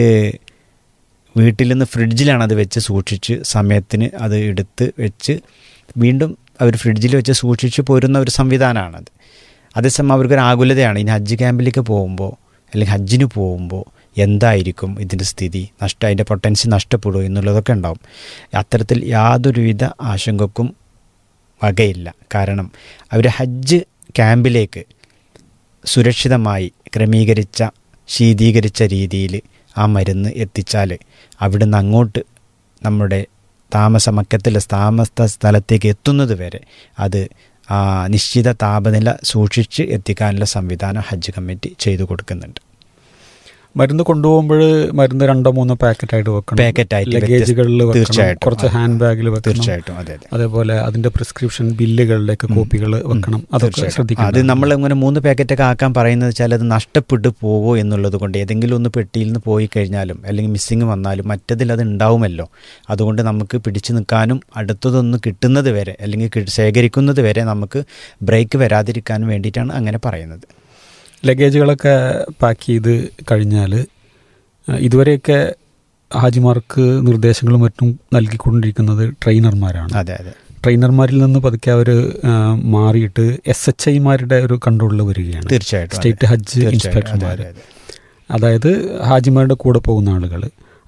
വീട്ടിൽ നിന്ന് ഫ്രിഡ്ജിലാണ് അത് വെച്ച് സൂക്ഷിച്ച് സമയത്തിന് അത് എടുത്ത് വെച്ച് വീണ്ടും അവർ ഫ്രിഡ്ജിൽ വെച്ച് സൂക്ഷിച്ച് പോരുന്ന ഒരു സംവിധാനമാണത് അതേസമയം അവർക്കൊരു ആകുലതയാണ് ഇനി ഹജ്ജ് ക്യാമ്പിലേക്ക് പോകുമ്പോൾ അല്ലെങ്കിൽ ഹജ്ജിന് പോകുമ്പോൾ എന്തായിരിക്കും ഇതിൻ്റെ സ്ഥിതി നഷ്ടം അതിൻ്റെ പൊട്ടൻസി നഷ്ടപ്പെടുമോ എന്നുള്ളതൊക്കെ ഉണ്ടാവും അത്തരത്തിൽ യാതൊരുവിധ ആശങ്കക്കും വകയില്ല കാരണം അവർ ഹജ്ജ് ക്യാമ്പിലേക്ക് സുരക്ഷിതമായി ക്രമീകരിച്ച ശീതീകരിച്ച രീതിയിൽ ആ മരുന്ന് എത്തിച്ചാൽ അവിടുന്ന് അങ്ങോട്ട് നമ്മുടെ താമസമക്കത്തിലെ താമസ സ്ഥലത്തേക്ക് എത്തുന്നത് വരെ അത് ആ നിശ്ചിത താപനില സൂക്ഷിച്ച് എത്തിക്കാനുള്ള സംവിധാനം ഹജ്ജ് കമ്മിറ്റി ചെയ്തു കൊടുക്കുന്നുണ്ട് മരുന്ന് കൊണ്ടുപോകുമ്പോൾ മരുന്ന് രണ്ടോ മൂന്നോ പാക്കറ്റ് ആയിട്ട് വെക്കണം പാക്കറ്റായിട്ട് ലഗേജുകളിൽ വെക്കണം തീർച്ചയായിട്ടും. കുറച്ച് ഹാൻഡ് ബാഗിൽ വെക്കണം തീർച്ചയായിട്ടും അതെ അതെ അതേപോലെ അതിന്റെ പ്രിസ്ക്രിപ്ഷൻ ബില്ലുകളിലേക്ക് കോപ്പികൾ വെക്കണം അതൊക്കെ തീർച്ചയായിട്ടും. ശ്രദ്ധിക്കണം അത് നമ്മൾ ഇങ്ങനെ മൂന്ന് പാക്കറ്റൊക്കെ ആക്കാൻ പറയുന്നത് വെച്ചാൽ അത് നഷ്ടപ്പെട്ടു പോവോ എന്നുള്ളത് കൊണ്ട് ഏതെങ്കിലും ഒന്ന് പെട്ടിയിൽ നിന്ന് പോയി കഴിഞ്ഞാലും അല്ലെങ്കിൽ മിസ്സിങ് വന്നാലും മറ്റതിൽ അത് ഉണ്ടാവുമല്ലോ അതുകൊണ്ട് നമുക്ക് പിടിച്ചു നിൽക്കാനും അടുത്തതൊന്ന് കിട്ടുന്നത് വരെ അല്ലെങ്കിൽ കി- ശേഖരിക്കുന്നത് വരെ നമുക്ക് ബ്രേക്ക് വരാതിരിക്കാൻ വേണ്ടിയിട്ടാണ് അങ്ങനെ പറയുന്നത് ലഗേജുകളൊക്കെ പാക്ക് ചെയ്ത് കഴിഞ്ഞാൽ ഇതുവരെയൊക്കെ ഹാജിമാർക്ക് നിർദ്ദേശങ്ങളും മറ്റും നൽകിക്കൊണ്ടിരിക്കുന്നത് ട്രെയിനർമാരാണ് അതെ അതെ ട്രെയിനർമാരിൽ നിന്ന് പതുക്കെ അവർ മാറിയിട്ട് എസ് എച്ച് ഐമാരുടെ ഒരു കൺട്രോളിൽ വരികയാണ് തീർച്ചയായിട്ടും അതെ. സ്റ്റേറ്റ് ഹജ്ജ് തീർച്ചയായിട്ടും. അതെ, ഇൻസ്പെക്ടർമാർ അതെ, അതെ. അതായത് ഹാജിമാരുടെ കൂടെ പോകുന്ന ആളുകൾ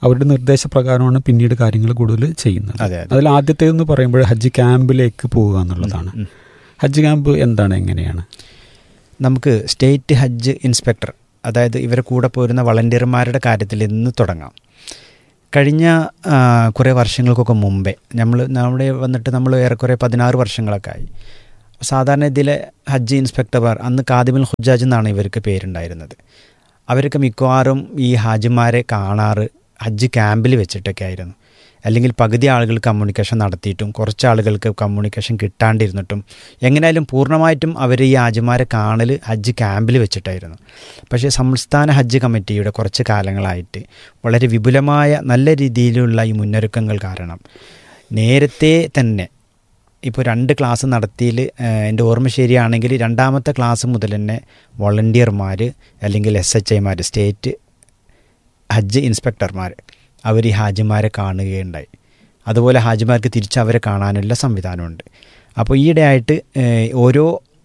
അവരുടെ നിർദ്ദേശപ്രകാരമാണ് പിന്നീട് കാര്യങ്ങൾ കൂടുതൽ ചെയ്യുന്നത് അതെ അതെ അതിൽ ആദ്യത്തേതെന്ന് പറയുമ്പോൾ ഹജ്ജ് ക്യാമ്പിലേക്ക് പോവുക എന്നുള്ളതാണ് ഉം. ഹജ്ജ് ക്യാമ്പ് എന്താണ് എങ്ങനെയാണ് നമുക്ക് സ്റ്റേറ്റ് ഹജ്ജ് ഇൻസ്പെക്ടർ അതായത് ഇവരെ കൂടെ പോരുന്ന വളണ്ടിയർമാരുടെ കാര്യത്തിൽ ഇന്ന് തുടങ്ങാം കഴിഞ്ഞ ആ, കുറേ വർഷങ്ങൾക്കൊക്കെ മുമ്പേ നമ്മൾ നമ്മുടെ വന്നിട്ട് നമ്മൾ ഏറെക്കുറെ പതിനാറ് വർഷങ്ങളൊക്കെ ആയി സാധാരണ ഇതിലെ ഹജ്ജ് ഇൻസ്പെക്ടർമാർ അന്ന് കാദിമുൽ ഹുജാജ് എന്നാണ് ഇവർക്ക് പേരുണ്ടായിരുന്നത് അവരൊക്കെ മിക്കവാറും ഈ ഹാജിമാരെ കാണാറ് ഹജ്ജ് ക്യാമ്പിൽ വെച്ചിട്ടൊക്കെ ആയിരുന്നു അല്ലെങ്കിൽ പകുതി ആളുകൾ കമ്മ്യൂണിക്കേഷൻ നടത്തിയിട്ടും കുറച്ച് ആളുകൾക്ക് കമ്മ്യൂണിക്കേഷൻ കിട്ടാണ്ടിരുന്നിട്ടും എങ്ങനെയായാലും പൂർണ്ണമായിട്ടും അവർ ഈ ഹാജിമാരെ കാണൽ ഹജ്ജ് ക്യാമ്പിൽ വെച്ചിട്ടായിരുന്നു പക്ഷേ സംസ്ഥാന ഹജ്ജ് കമ്മിറ്റിയുടെ കുറച്ച് കാലങ്ങളായിട്ട് വളരെ വിപുലമായ നല്ല രീതിയിലുള്ള ഈ മുന്നൊരുക്കങ്ങൾ കാരണം നേരത്തെ തന്നെ ഇപ്പോൾ രണ്ട് ക്ലാസ് നടത്തിയിൽ എൻ്റെ ഓർമ്മ ശരിയാണെങ്കിൽ രണ്ടാമത്തെ ക്ലാസ് മുതൽ തന്നെ വോളണ്ടിയർമാർ അല്ലെങ്കിൽ എസ് എച്ച് ഐമാർ സ്റ്റേറ്റ് ഹജ്ജ് ഇൻസ്പെക്ടർമാർ അവർ ഈ ഹാജിമാരെ കാണുകയുണ്ടായി അതുപോലെ ഹാജിമാർക്ക് തിരിച്ച് അവരെ കാണാനുള്ള സംവിധാനമുണ്ട് അപ്പോൾ ഈയിടെയായിട്ട് ഏഹ്, ഓരോ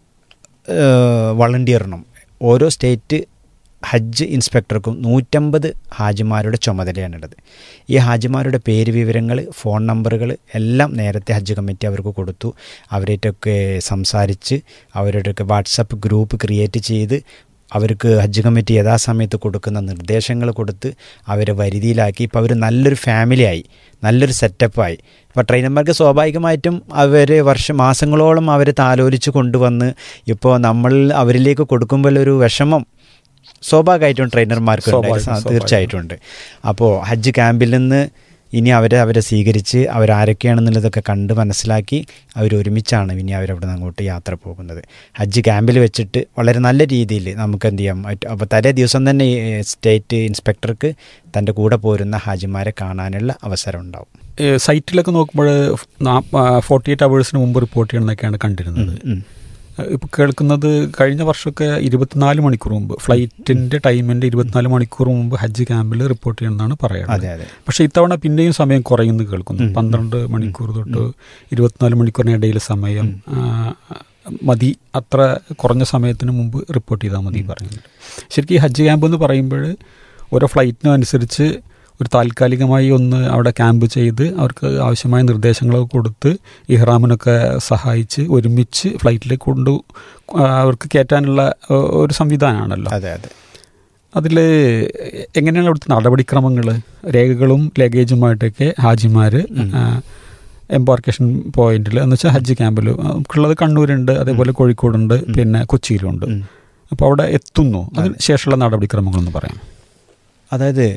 വളണ്ടിയറിനും ഓരോ സ്റ്റേറ്റ് ഹജ്ജ് ഇൻസ്പെക്ടർക്കും നൂറ്റമ്പത് ഹാജിമാരുടെ ചുമതലയാണുള്ളത് ഈ ഹാജിമാരുടെ പേര് വിവരങ്ങൾ ഫോൺ നമ്പറുകൾ എല്ലാം നേരത്തെ ഹജ്ജ് കമ്മിറ്റി അവർക്ക് കൊടുത്തു അവരായിട്ടൊക്കെ സംസാരിച്ച് അവരുടെയൊക്കെ വാട്സപ്പ് ഗ്രൂപ്പ് ക്രിയേറ്റ് ചെയ്ത് അവർക്ക് ഹജ്ജ് കമ്മിറ്റി യഥാസമയത്ത് കൊടുക്കുന്ന നിർദ്ദേശങ്ങൾ കൊടുത്ത് അവരെ വരുതിയിലാക്കി ഇപ്പോൾ അവർ നല്ലൊരു ഫാമിലിയായി നല്ലൊരു സെറ്റപ്പായി ഇപ്പോൾ ട്രെയിനർമാർക്ക് സ്വാഭാവികമായിട്ടും അവർ വർഷം മാസങ്ങളോളം അവരെ താലോലിച്ച് കൊണ്ടുവന്ന് ഇപ്പോൾ നമ്മൾ അവരിലേക്ക് കൊടുക്കുമ്പോൾ ഒരു വിഷമം സ്വാഭാവികമായിട്ടും ട്രെയിനർമാർക്ക് ഉണ്ടായി. സ്വാഭാവികം, തീർച്ചയായിട്ടും ഉണ്ട് അപ്പോൾ ഹജ്ജ് ക്യാമ്പിൽ നിന്ന് ഇനി അവരെ അവരെ സ്വീകരിച്ച് അവരാരൊക്കെയാണെന്നുള്ളതൊക്കെ കണ്ട് മനസ്സിലാക്കി അവർ ഒരുമിച്ചാണ് ഇനി അവരവിടെ നിന്ന് അങ്ങോട്ട് യാത്ര പോകുന്നത് ഹജ്ജ് ക്യാമ്പിൽ വെച്ചിട്ട് വളരെ നല്ല രീതിയിൽ നമുക്ക് എന്ത് ചെയ്യാം അപ്പോൾ തലേ ദിവസം തന്നെ ഈ സ്റ്റേറ്റ് ഇൻസ്പെക്ടർക്ക് തൻ്റെ കൂടെ പോരുന്ന ഹാജിമാരെ കാണാനുള്ള അവസരം ഉണ്ടാവും ഏഹ് സൈറ്റിലൊക്കെ നോക്കുമ്പോൾ ഫോർട്ടി എയ്റ്റ് അവേഴ്സിന് മുമ്പ് റിപ്പോർട്ട് ചെയ്യണമെന്നൊക്കെയാണ് കണ്ടിരുന്നത് ഉം. ഇപ്പോൾ കേൾക്കുന്നത് കഴിഞ്ഞ വർഷമൊക്കെ ഇരുപത്തിനാല് മണിക്കൂർ മുമ്പ് ഫ്ലൈറ്റിന്റെ ടൈമിന്റെ ഇരുപത്തിനാല് മണിക്കൂർ മുമ്പ് ഹജ്ജ് ക്യാമ്പിൽ റിപ്പോർട്ട് ചെയ്യണമെന്നാണ് പറയുന്നത് അതെ അതെ പക്ഷെ ഇത്തവണ പിന്നെയും സമയം കുറയുന്നു കേൾക്കുന്നു ഉം. പന്ത്രണ്ട് മണിക്കൂർ തൊട്ട് ഇരുപത്തിനാല് മണിക്കൂറിനിടയിൽ സമയം ആ, മതി അത്ര കുറഞ്ഞ സമയത്തിന് മുമ്പ് റിപ്പോർട്ട് ചെയ്താൽ മതി പറയുന്നുണ്ട് ശരിക്കും ഈ ഹജ്ജ് ക്യാമ്പ് എന്ന് പറയുമ്പോൾ ഓരോ ഫ്ലൈറ്റിനും അനുസരിച്ച് ഒരു താൽക്കാലികമായി ഒന്ന് അവിടെ ക്യാമ്പ് ചെയ്ത് അവർക്ക് ആവശ്യമായ നിർദ്ദേശങ്ങളൊക്കെ കൊടുത്ത് ഇഹ്റാമിനൊക്കെ സഹായിച്ച് ഒരുമിച്ച് ഫ്ലൈറ്റിലേക്ക് കൊണ്ടു ആ, അവർക്ക് കയറ്റാനുള്ള ആ, ഒരു സംവിധാനമാണല്ലോ അതെ അതെ അതിൽ എങ്ങനെയാണ് അവിടുത്തെ നടപടിക്രമങ്ങൾ രേഖകളും ലഗേജുമായിട്ടൊക്കെ ഹാജിമാർ എംബാർക്കേഷൻ പോയിന്റിൽ എന്ന് വെച്ചാൽ ഹജ്ജ് ക്യാമ്പിൽ നമുക്കുള്ളത് കണ്ണൂരുണ്ട് അതേപോലെ കോഴിക്കോടുണ്ട് പിന്നെ കൊച്ചിയിലുണ്ട് ഉം. അപ്പോൾ അവിടെ എത്തുന്നു അതിന് ശേഷമുള്ള നടപടിക്രമങ്ങളൊന്ന് പറയാം അതായത്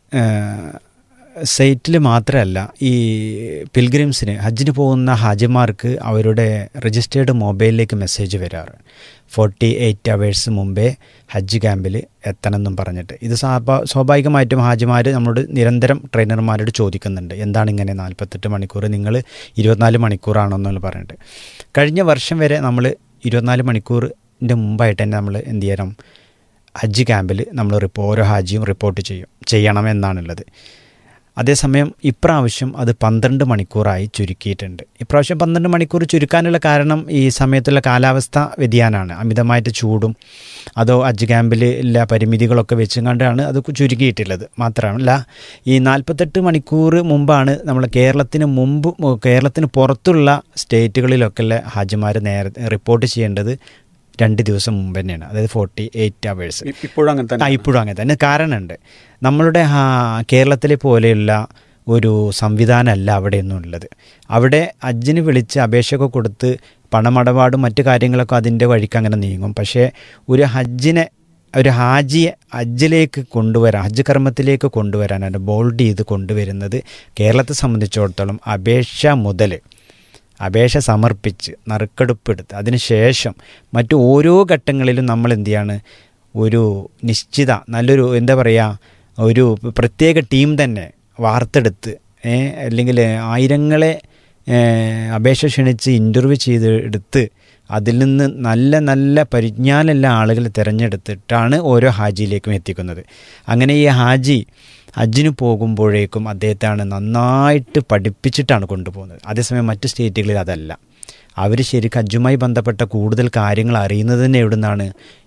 സൈറ്റിൽ മാത്രമല്ല ഈ പിൽഗ്രിംസിന് ഹജ്ജിന് പോകുന്ന ഹാജിമാർക്ക് അവരുടെ രജിസ്റ്റേർഡ് മൊബൈലിലേക്ക് മെസ്സേജ് വരാറ് ഫോർട്ടി എയ്റ്റ് അവേഴ്സ് മുമ്പേ ഹജ്ജ് ക്യാമ്പിൽ എത്തണം എന്നും പറഞ്ഞിട്ട് ഇത് സ്വാഭാ- സ്വാഭാവികമായിട്ടും ഹാജിമാർ നമ്മളോട് നിരന്തരം ട്രെയിനർമാരോട് ചോദിക്കുന്നുണ്ട് എന്താണ് ഇങ്ങനെ നാൽപ്പത്തെട്ട് മണിക്കൂർ നിങ്ങൾ ഇരുപത്തിനാല് മണിക്കൂറാണോ എന്നുള്ള പറഞ്ഞിട്ട് കഴിഞ്ഞ വർഷം വരെ നമ്മൾ ഇരുപത്തിനാല് മണിക്കൂറിൻ്റെ മുമ്പായിട്ട് തന്നെ നമ്മൾ എന്ത് ചെയ്യണം ഹജ്ജ് ക്യാമ്പിൽ നമ്മൾ റിപ്പോ ഓരോ ഹാജിയും റിപ്പോർട്ട് ചെയ്യും ചെയ്യണം എന്നാണുള്ളത് അതേസമയം ഇപ്രാവശ്യം അത് പന്ത്രണ്ട് മണിക്കൂറായി ചുരുക്കിയിട്ടുണ്ട് ഇപ്രാവശ്യം പന്ത്രണ്ട് മണിക്കൂർ ചുരുക്കാനുള്ള കാരണം ഈ സമയത്തുള്ള കാലാവസ്ഥ വ്യതിയാനമാണ് അമിതമായിട്ട് ചൂടും അതോ ഹജ്ജ് ക്യാമ്പിൽ എല്ലാ പരിമിതികളൊക്കെ വെച്ചും കണ്ടാണ് അത് ചുരുക്കിയിട്ടുള്ളത് മാത്രമല്ല ഈ നാൽപ്പത്തെട്ട് മണിക്കൂർ മുമ്പാണ് നമ്മൾ കേരളത്തിന് മുമ്പ് കേരളത്തിന് പുറത്തുള്ള സ്റ്റേറ്റുകളിലൊക്കെ ഉള്ള ഹാജിമാർ നേരത്തെ റിപ്പോർട്ട് ചെയ്യേണ്ടത് രണ്ട് ദിവസം മുമ്പ് തന്നെയാണ് അതായത് ഫോർട്ടി എയ്റ്റ് അവേഴ്സ് ഇപ്പോഴും അങ്ങനെ ആ തന്നെ ഇപ്പോഴും അങ്ങനെ തന്നെ കാരണമുണ്ട് നമ്മളുടെ ആ, കേരളത്തിലെ പോലെയുള്ള ഒരു സംവിധാനമല്ല അവിടെയൊന്നും ഉള്ളത് അവിടെ ഹജ്ജിന് വിളിച്ച് അപേക്ഷയൊക്കെ കൊടുത്ത് പണമടപാടും മറ്റു കാര്യങ്ങളൊക്കെ അതിൻ്റെ വഴിക്ക് അങ്ങനെ നീങ്ങും പക്ഷേ ഒരു ഹജ്ജിനെ ഒരു ഹാജിയെ ഹജ്ജിലേക്ക് കൊണ്ടുവരാൻ ഹജ്ജ് കർമ്മത്തിലേക്ക് കൊണ്ടുവരാൻ അതിൻ്റെ ബോൾഡ് ചെയ്ത് കൊണ്ടുവരുന്നത് കേരളത്തെ സംബന്ധിച്ചിടത്തോളം അപേക്ഷ മുതൽ അപേക്ഷ സമർപ്പിച്ച് നറുക്കെടുപ്പെടുത്ത് അതിനുശേഷം മറ്റു ഓരോ ഘട്ടങ്ങളിലും നമ്മൾ എന്ത് ചെയ്യാണ് ഒരു നിശ്ചിത നല്ലൊരു എന്താ പറയുക ഒരു പ്രത്യേക ടീം തന്നെ വാർത്തെടുത്ത് ഏ, അല്ലെങ്കിൽ ആയിരങ്ങളെ ഏ, അപേക്ഷ ക്ഷണിച്ച് ഇൻ്റർവ്യൂ ചെയ്ത് എടുത്ത് അതിൽ നിന്ന് നല്ല നല്ല പരിജ്ഞാനമുള്ള ആളുകൾ തിരഞ്ഞെടുത്തിട്ടാണ് ഓരോ ഹാജിയിലേക്കും എത്തിക്കുന്നത് അങ്ങനെ ഈ ഹാജി ഹജ്ജിന് പോകുമ്പോഴേക്കും അദ്ദേഹത്താണ് നന്നായിട്ട് പഠിപ്പിച്ചിട്ടാണ് കൊണ്ടുപോകുന്നത് അതേസമയം മറ്റ് സ്റ്റേറ്റുകളിൽ അതല്ല അവർ ശരിക്കും ഹജ്ജുമായി ബന്ധപ്പെട്ട കൂടുതൽ കാര്യങ്ങൾ അറിയുന്നത് തന്നെ എവിടെ നിന്നാണ്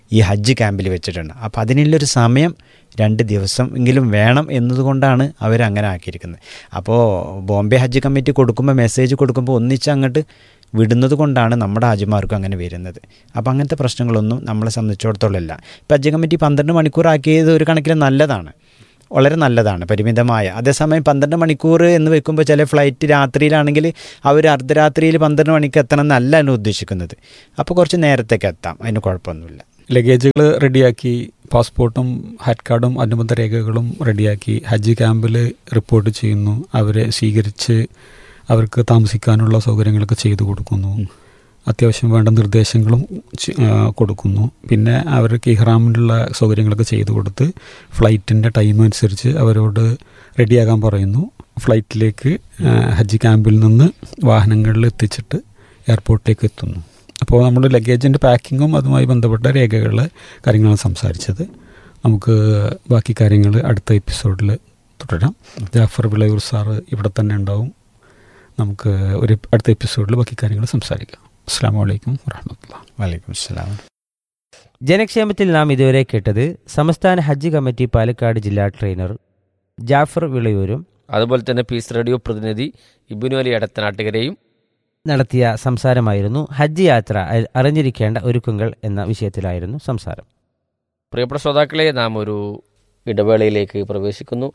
ഈ ഹജ്ജ് ക്യാമ്പിൽ വെച്ചിട്ടുണ്ട് അപ്പോൾ അതിനുള്ളൊരു സമയം രണ്ട് ദിവസം എങ്കിലും വേണം എന്നതുകൊണ്ടാണ് അവരങ്ങനെ ആക്കിയിരിക്കുന്നത് അപ്പോൾ ബോംബെ ഹജ്ജ് കമ്മിറ്റി കൊടുക്കുമ്പോൾ മെസ്സേജ് കൊടുക്കുമ്പോൾ ഒന്നിച്ച് അങ്ങോട്ട് വിടുന്നത് കൊണ്ടാണ് നമ്മുടെ ഹാജിമാർക്കും അങ്ങനെ വരുന്നത് അപ്പോൾ അങ്ങനത്തെ പ്രശ്നങ്ങളൊന്നും നമ്മളെ സംബന്ധിച്ചിടത്തോളം ഇല്ല ഇപ്പം ഹജ്ജ് കമ്മിറ്റി പന്ത്രണ്ട് മണിക്കൂർ ആക്കിയത് ഒരു കണക്കിന് നല്ലതാണ് വളരെ നല്ലതാണ് പരിമിതമായ അതേസമയം പന്ത്രണ്ട് മണിക്കൂർ എന്ന് വെക്കുമ്പോൾ ചില ഫ്ലൈറ്റ് രാത്രിയിലാണെങ്കിൽ അവർ അർദ്ധരാത്രിയിൽ പന്ത്രണ്ട് മണിക്ക് എത്തണം എന്നല്ല അതിന് ഉദ്ദേശിക്കുന്നത് അപ്പോൾ കുറച്ച് നേരത്തേക്ക് എത്താം അതിന് കുഴപ്പമൊന്നുമില്ല ലഗേജുകൾ റെഡിയാക്കി പാസ്പോർട്ടും ഹാറ്റ് കാർഡും അനുബന്ധ രേഖകളും റെഡിയാക്കി ഹജ്ജ് ക്യാമ്പിൽ റിപ്പോർട്ട് ചെയ്യുന്നു അവരെ സ്വീകരിച്ച് അവർക്ക് താമസിക്കാനുള്ള സൗകര്യങ്ങളൊക്കെ ചെയ്തു കൊടുക്കുന്നു അത്യാവശ്യം വേണ്ട നിർദ്ദേശങ്ങളും ചെ- ആ, കൊടുക്കുന്നു പിന്നെ അവർക്ക് ഇഹ്റാമിനുള്ള സൗകര്യങ്ങളൊക്കെ ചെയ്തു കൊടുത്ത് ഫ്ലൈറ്റിൻ്റെ ടൈം അനുസരിച്ച് അവരോട് റെഡിയാകാൻ പറയുന്നു ഫ്ലൈറ്റിലേക്ക് ആ, ഹജ്ജ് ക്യാമ്പിൽ നിന്ന് വാഹനങ്ങളിൽ എത്തിച്ചിട്ട് എയർപോർട്ടിലേക്ക് എത്തുന്നു അപ്പോൾ നമ്മൾ ലഗേജിൻ്റെ പാക്കിങ്ങും അതുമായി ബന്ധപ്പെട്ട രേഖകൾ കാര്യങ്ങളാണ് സംസാരിച്ചത് നമുക്ക് ബാക്കി കാര്യങ്ങൾ അടുത്ത എപ്പിസോഡിൽ തുടരാം ജാഫർ വിളയൂർ സാറ് ഇവിടെ തന്നെ ഉണ്ടാവും നമുക്ക് ഒരു അടുത്ത എപ്പിസോഡിൽ ബാക്കി കാര്യങ്ങൾ സംസാരിക്കാം അസ്സാം വലൈക്കും വാഹമത്തുള്ള വലൈക്കും അസ്സലാം ജനക്ഷേമത്തിൽ നാം ഇതുവരെ കേട്ടത് സംസ്ഥാന ഹജ്ജ് കമ്മിറ്റി പാലക്കാട് ജില്ലാ ട്രെയിനർ ജാഫർ വിളയൂരും അതുപോലെ തന്നെ പീസ് റേഡിയോ പ്രതിനിധി ഇബിനു അലി എടത്തനാട്ടുകരെയും നടത്തിയ സംസാരമായിരുന്നു ഹജ്ജ് യാത്ര അ- അറിഞ്ഞിരിക്കേണ്ട ഒരുക്കങ്ങൾ എന്ന വിഷയത്തിലായിരുന്നു സംസാരം പ്രിയപ്പെട്ട ശ്രോതാക്കളെ നാം ഒരു ഇടവേളയിലേക്ക് പ്രവേശിക്കുന്നു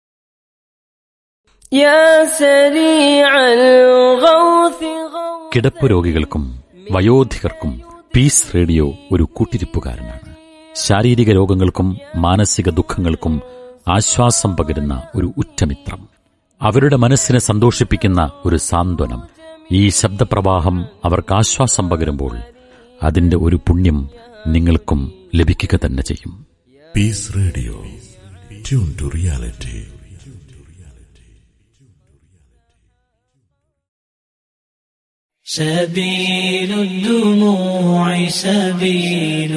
يا سريع الغوث غوث കിടപ്പ് രോഗികൾക്കും വയോധികർക്കും പീസ് റേഡിയോ ഒരു കൂട്ടിരിപ്പുകാരനാണ് ശാരീരിക രോഗങ്ങൾക്കും മാനസിക ദുഃഖങ്ങൾക്കും ആശ്വാസം പകരുന്ന ഒരു ഉറ്റമിത്രം അവരുടെ മനസ്സിനെ സന്തോഷിപ്പിക്കുന്ന ഒരു സാന്ത്വനം ഈ ശബ്ദപ്രവാഹം അവർക്ക് ആശ്വാസം പകരുമ്പോൾ അതിന്റെ ഒരു പുണ്യം നിങ്ങൾക്കും ലഭിക്കുക തന്നെ ചെയ്യും Peace Radio. Tune to reality. سبيل الدموع سبيل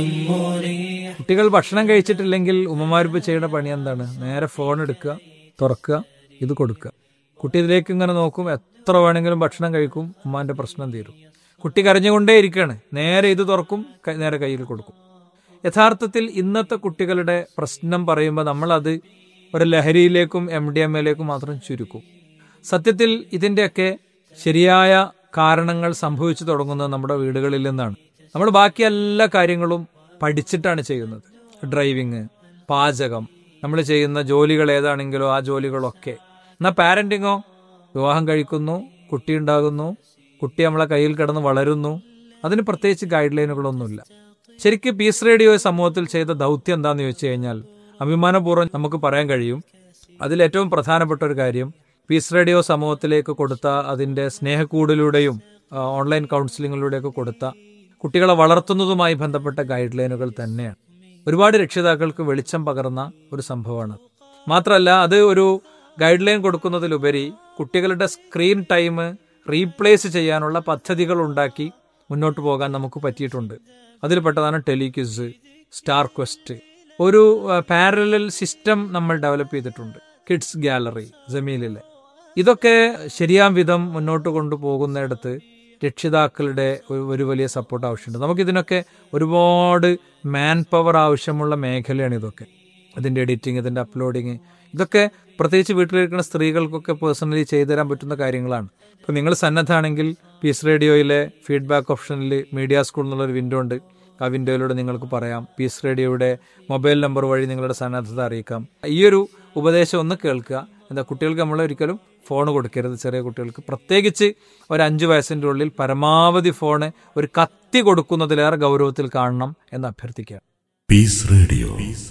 مريح കുട്ടികൾ ഭക്ഷണം കഴിച്ചിട്ടില്ലെങ്കിൽ ഉമ്മമാരിപ്പോൾ ചെയ്യുന്ന പണി എന്താണ് നേരെ ഫോൺ എടുക്കുക തുറക്കുക ഇത് കൊടുക്കുക കുട്ടി ഇതിലേക്ക് ഇങ്ങനെ നോക്കും എത്ര വേണമെങ്കിലും ഭക്ഷണം കഴിക്കും ഉമ്മാന്റെ പ്രശ്നം തീരും കുട്ടി കരഞ്ഞുകൊണ്ടേ ഇരിക്കുകയാണ് നേരെ ഇത് തുറക്കും ക- നേരെ കയ്യിൽ കൊടുക്കും യഥാർത്ഥത്തിൽ ഇന്നത്തെ കുട്ടികളുടെ പ്രശ്നം പറയുമ്പോൾ നമ്മളത് ഒരു ലഹരിയിലേക്കും എം ഡി എം എയിലേക്കും മാത്രം ചുരുക്കും സത്യത്തിൽ ഇതിൻ്റെയൊക്കെ ശരിയായ കാരണങ്ങൾ സംഭവിച്ചു തുടങ്ങുന്നത് നമ്മുടെ വീടുകളിൽ നിന്നാണ് നമ്മൾ ബാക്കി എല്ലാ കാര്യങ്ങളും പഠിച്ചിട്ടാണ് ചെയ്യുന്നത് ഡ്രൈവിങ് പാചകം നമ്മൾ ചെയ്യുന്ന ജോലികൾ ഏതാണെങ്കിലോ ആ ജോലികളൊക്കെ എന്നാൽ പാരന്റിങ്ങോ വിവാഹം കഴിക്കുന്നു കുട്ടി ഉണ്ടാകുന്നു കുട്ടി നമ്മളെ കയ്യിൽ കിടന്ന് വളരുന്നു അതിന് പ്രത്യേകിച്ച് ഗൈഡ് ലൈനുകളൊന്നുമില്ല ശരിക്കും പീസ് റേഡിയോ സമൂഹത്തിൽ ചെയ്ത ദൗത്യം എന്താണെന്ന് ചോദിച്ചു കഴിഞ്ഞാൽ അഭിമാനപൂർവ്വം നമുക്ക് പറയാൻ കഴിയും അതിലേറ്റവും പ്രധാനപ്പെട്ട ഒരു കാര്യം പീസ് റേഡിയോ സമൂഹത്തിലേക്ക് കൊടുത്ത അതിൻ്റെ സ്നേഹക്കൂടിലൂടെയും ആ, ഓൺലൈൻ കൗൺസിലിങ്ങിലൂടെയൊക്കെ കൊടുത്ത കുട്ടികളെ വളർത്തുന്നതുമായി ബന്ധപ്പെട്ട ഗൈഡ് ലൈനുകൾ തന്നെയാണ് ഒരുപാട് രക്ഷിതാക്കൾക്ക് വെളിച്ചം പകർന്ന ഒരു സംഭവമാണ് മാത്രമല്ല അത് ഒരു ഗൈഡ് ലൈൻ കൊടുക്കുന്നതിലുപരി കുട്ടികളുടെ സ്ക്രീൻ ടൈം റീപ്ലേസ് ചെയ്യാനുള്ള പദ്ധതികൾ ഉണ്ടാക്കി മുന്നോട്ട് പോകാൻ നമുക്ക് പറ്റിയിട്ടുണ്ട് അതിൽപ്പെട്ടതാണ് ടെലിക്വിസ് സ്റ്റാർ ക്വസ്റ്റ് ഒരു പാരലൽ സിസ്റ്റം നമ്മൾ ഡെവലപ്പ് ചെയ്തിട്ടുണ്ട് കിഡ്സ് ഗാലറി ജമീലിലെ ഇതൊക്കെ ശരിയാം വിധം മുന്നോട്ട് കൊണ്ടുപോകുന്നിടത്ത് രക്ഷിതാക്കളുടെ ഒരു ഒരു വലിയ സപ്പോർട്ട് ആവശ്യമുണ്ട് നമുക്കിതിനൊക്കെ ഒരുപാട് മാൻ പവർ ആവശ്യമുള്ള മേഖലയാണ് ഇതൊക്കെ ഇതിൻ്റെ എഡിറ്റിംഗ് ഇതിൻ്റെ അപ്ലോഡിങ് ഇതൊക്കെ പ്രത്യേകിച്ച് വീട്ടിലിരിക്കുന്ന സ്ത്രീകൾക്കൊക്കെ പേഴ്സണലി ചെയ്തു തരാൻ പറ്റുന്ന കാര്യങ്ങളാണ് ഇപ്പം നിങ്ങൾ സന്നദ്ധാണെങ്കിൽ പീസ് റേഡിയോയിലെ ഫീഡ്ബാക്ക് ഓപ്ഷനിൽ മീഡിയ സ്കൂൾ എന്നുള്ളൊരു വിൻഡോ ഉണ്ട് ആ വിൻഡോയിലൂടെ നിങ്ങൾക്ക് പറയാം പീസ് റേഡിയോയുടെ മൊബൈൽ നമ്പർ വഴി നിങ്ങളുടെ സന്നദ്ധത അറിയിക്കാം ഈ ഒരു ഉപദേശം ഒന്ന് കേൾക്കുക എന്താ കുട്ടികൾക്ക് നമ്മൾ ഒരിക്കലും ഫോൺ കൊടുക്കരുത് ചെറിയ കുട്ടികൾക്ക് പ്രത്യേകിച്ച് ഒരു അഞ്ച് വയസ്സിൻ്റെ ഉള്ളിൽ പരമാവധി ഫോണ് ഒരു കത്തി കൊടുക്കുന്നതിലേറെ ഗൗരവത്തിൽ കാണണം എന്ന് അഭ്യർത്ഥിക്കുക Peace Radio.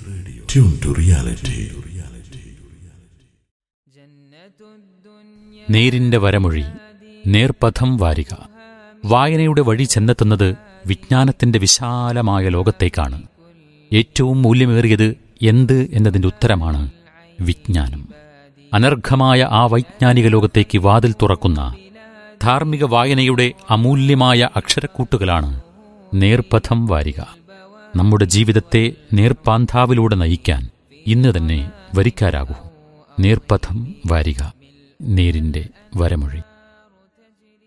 Tune to reality. നേരിന്റെ വരമൊഴി നേർപഥം വാരിക വായനയുടെ വഴി ചെന്നെത്തുന്നത് വിജ്ഞാനത്തിന്റെ വിശാലമായ ലോകത്തേക്കാണ് ഏറ്റവും മൂല്യമേറിയത് എന്ത് എന്നതിന്റെ ഉത്തരമാണ് വിജ്ഞാനം അനർഘമായ ആ വൈജ്ഞാനിക ലോകത്തേക്ക് വാതിൽ തുറക്കുന്ന ധാർമ്മിക വായനയുടെ അമൂല്യമായ അക്ഷരക്കൂട്ടുകളാണ് നേർപഥം വാരിക നമ്മുടെ ജീവിതത്തെ നേർപ്പാന്താവിലൂടെ നയിക്കാൻ ഇന്ന് തന്നെ വരിക്കാരാകൂ നേർപഥം വാരിക നേരിന്റെ വരമൊഴി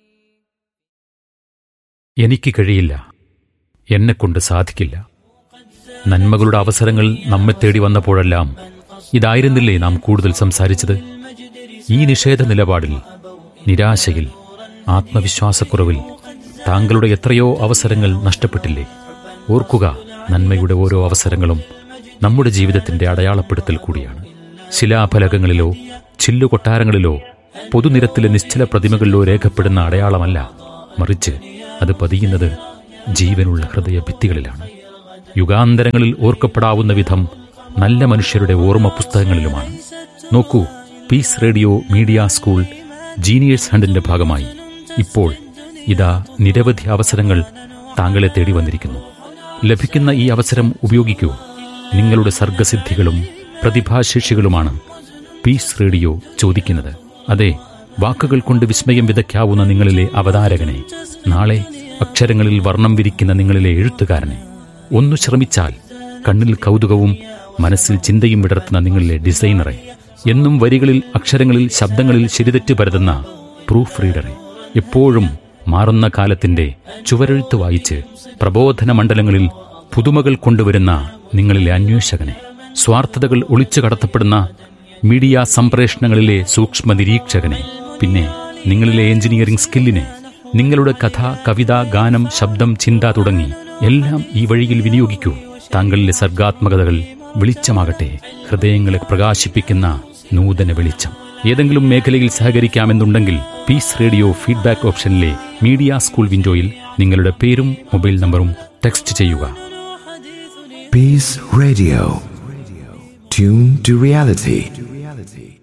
എനിക്ക് കഴിയില്ല എന്നെക്കൊണ്ട് സാധിക്കില്ല നന്മകളുടെ അവസരങ്ങൾ നമ്മെ തേടി വന്നപ്പോഴെല്ലാം ഇതായിരുന്നില്ലേ നാം കൂടുതൽ സംസാരിച്ചത് ഈ നിഷേധ നിലപാടിൽ നിരാശയിൽ ആത്മവിശ്വാസക്കുറവിൽ താങ്കളുടെ എത്രയോ അവസരങ്ങൾ നഷ്ടപ്പെട്ടില്ലേ ഓർക്കുക നന്മയുടെ ഓരോ അവസരങ്ങളും നമ്മുടെ ജീവിതത്തിന്റെ അടയാളപ്പെടുത്തൽ കൂടിയാണ് ശിലാഫലകങ്ങളിലോ ചില്ലുകൊട്ടാരങ്ങളിലോ പൊതുനിരത്തിലെ നിശ്ചല പ്രതിമകളിലോ രേഖപ്പെടുന്ന അടയാളമല്ല മറിച്ച് അത് പതിയുന്നത് ജീവനുള്ള ഹൃദയ ഭിത്തികളിലാണ് യുഗാന്തരങ്ങളിൽ ഓർക്കപ്പെടാവുന്ന വിധം നല്ല മനുഷ്യരുടെ ഓർമ്മ പുസ്തകങ്ങളിലുമാണ് നോക്കൂ peace radio media school geniuses ഹണ്ടിന്റെ ഭാഗമായി ഇപ്പോൾ ഇതാ നിരവധി അവസരങ്ങൾ താങ്കളെ തേടി വന്നിരിക്കുന്നു ലഭിക്കുന്ന ഈ അവസരം ഉപയോഗിക്കൂ നിങ്ങളുടെ സർഗസിദ്ധികളും പ്രതിഭാശേഷികളുമാണ് പീസ് റേഡിയോ ചോദിക്കുന്നത് അതെ വാക്കുകൾ കൊണ്ട് വിസ്മയം വിതയ്ക്കാവുന്ന നിങ്ങളിലെ അവതാരകനെ നാളെ അക്ഷരങ്ങളിൽ വർണ്ണം വിരിക്കുന്ന നിങ്ങളിലെ എഴുത്തുകാരനെ ഒന്നു ശ്രമിച്ചാൽ കണ്ണിൽ കൗതുകവും മനസ്സിൽ ചിന്തയും വിടർത്തുന്ന നിങ്ങളിലെ ഡിസൈനറെ എന്നും വരികളിൽ അക്ഷരങ്ങളിൽ ശബ്ദങ്ങളിൽ ശരിതെറ്റ് പരതുന്ന പ്രൂഫ് റീഡറെ എപ്പോഴും മാറുന്ന കാലത്തിന്റെ ചുവരെഴുത്ത് വായിച്ച് പ്രബോധന മണ്ഡലങ്ങളിൽ പുതുമകൾ കൊണ്ടുവരുന്ന നിങ്ങളിലെ അന്വേഷകനെ സ്വാർത്ഥതകൾ ഒളിച്ചു കടത്തപ്പെടുന്ന മീഡിയ സംപ്രേഷണങ്ങളിലെ സൂക്ഷ്മ നിരീക്ഷകനെ പിന്നെ നിങ്ങളിലെ എഞ്ചിനീയറിംഗ് സ്കില്ലിനെ നിങ്ങളുടെ കഥ കവിത ഗാനം ശബ്ദം ചിന്ത തുടങ്ങി എല്ലാം ഈ വഴിയിൽ വിനിയോഗിക്കൂ താങ്കളിലെ സർഗാത്മകതകൾ വെളിച്ചമാകട്ടെ ഹൃദയങ്ങളെ പ്രകാശിപ്പിക്കുന്ന നൂതന വെളിച്ചം ഏതെങ്കിലും മേഖലയിൽ സഹകരിക്കാമെന്നുണ്ടെങ്കിൽ പീസ് റേഡിയോ ഫീഡ്ബാക്ക് ഓപ്ഷനിലെ മീഡിയ സ്കൂൾ വിൻഡോയിൽ നിങ്ങളുടെ പേരും മൊബൈൽ നമ്പറും ടെക്സ്റ്റ് ചെയ്യുക Peace Radio. Tune to reality.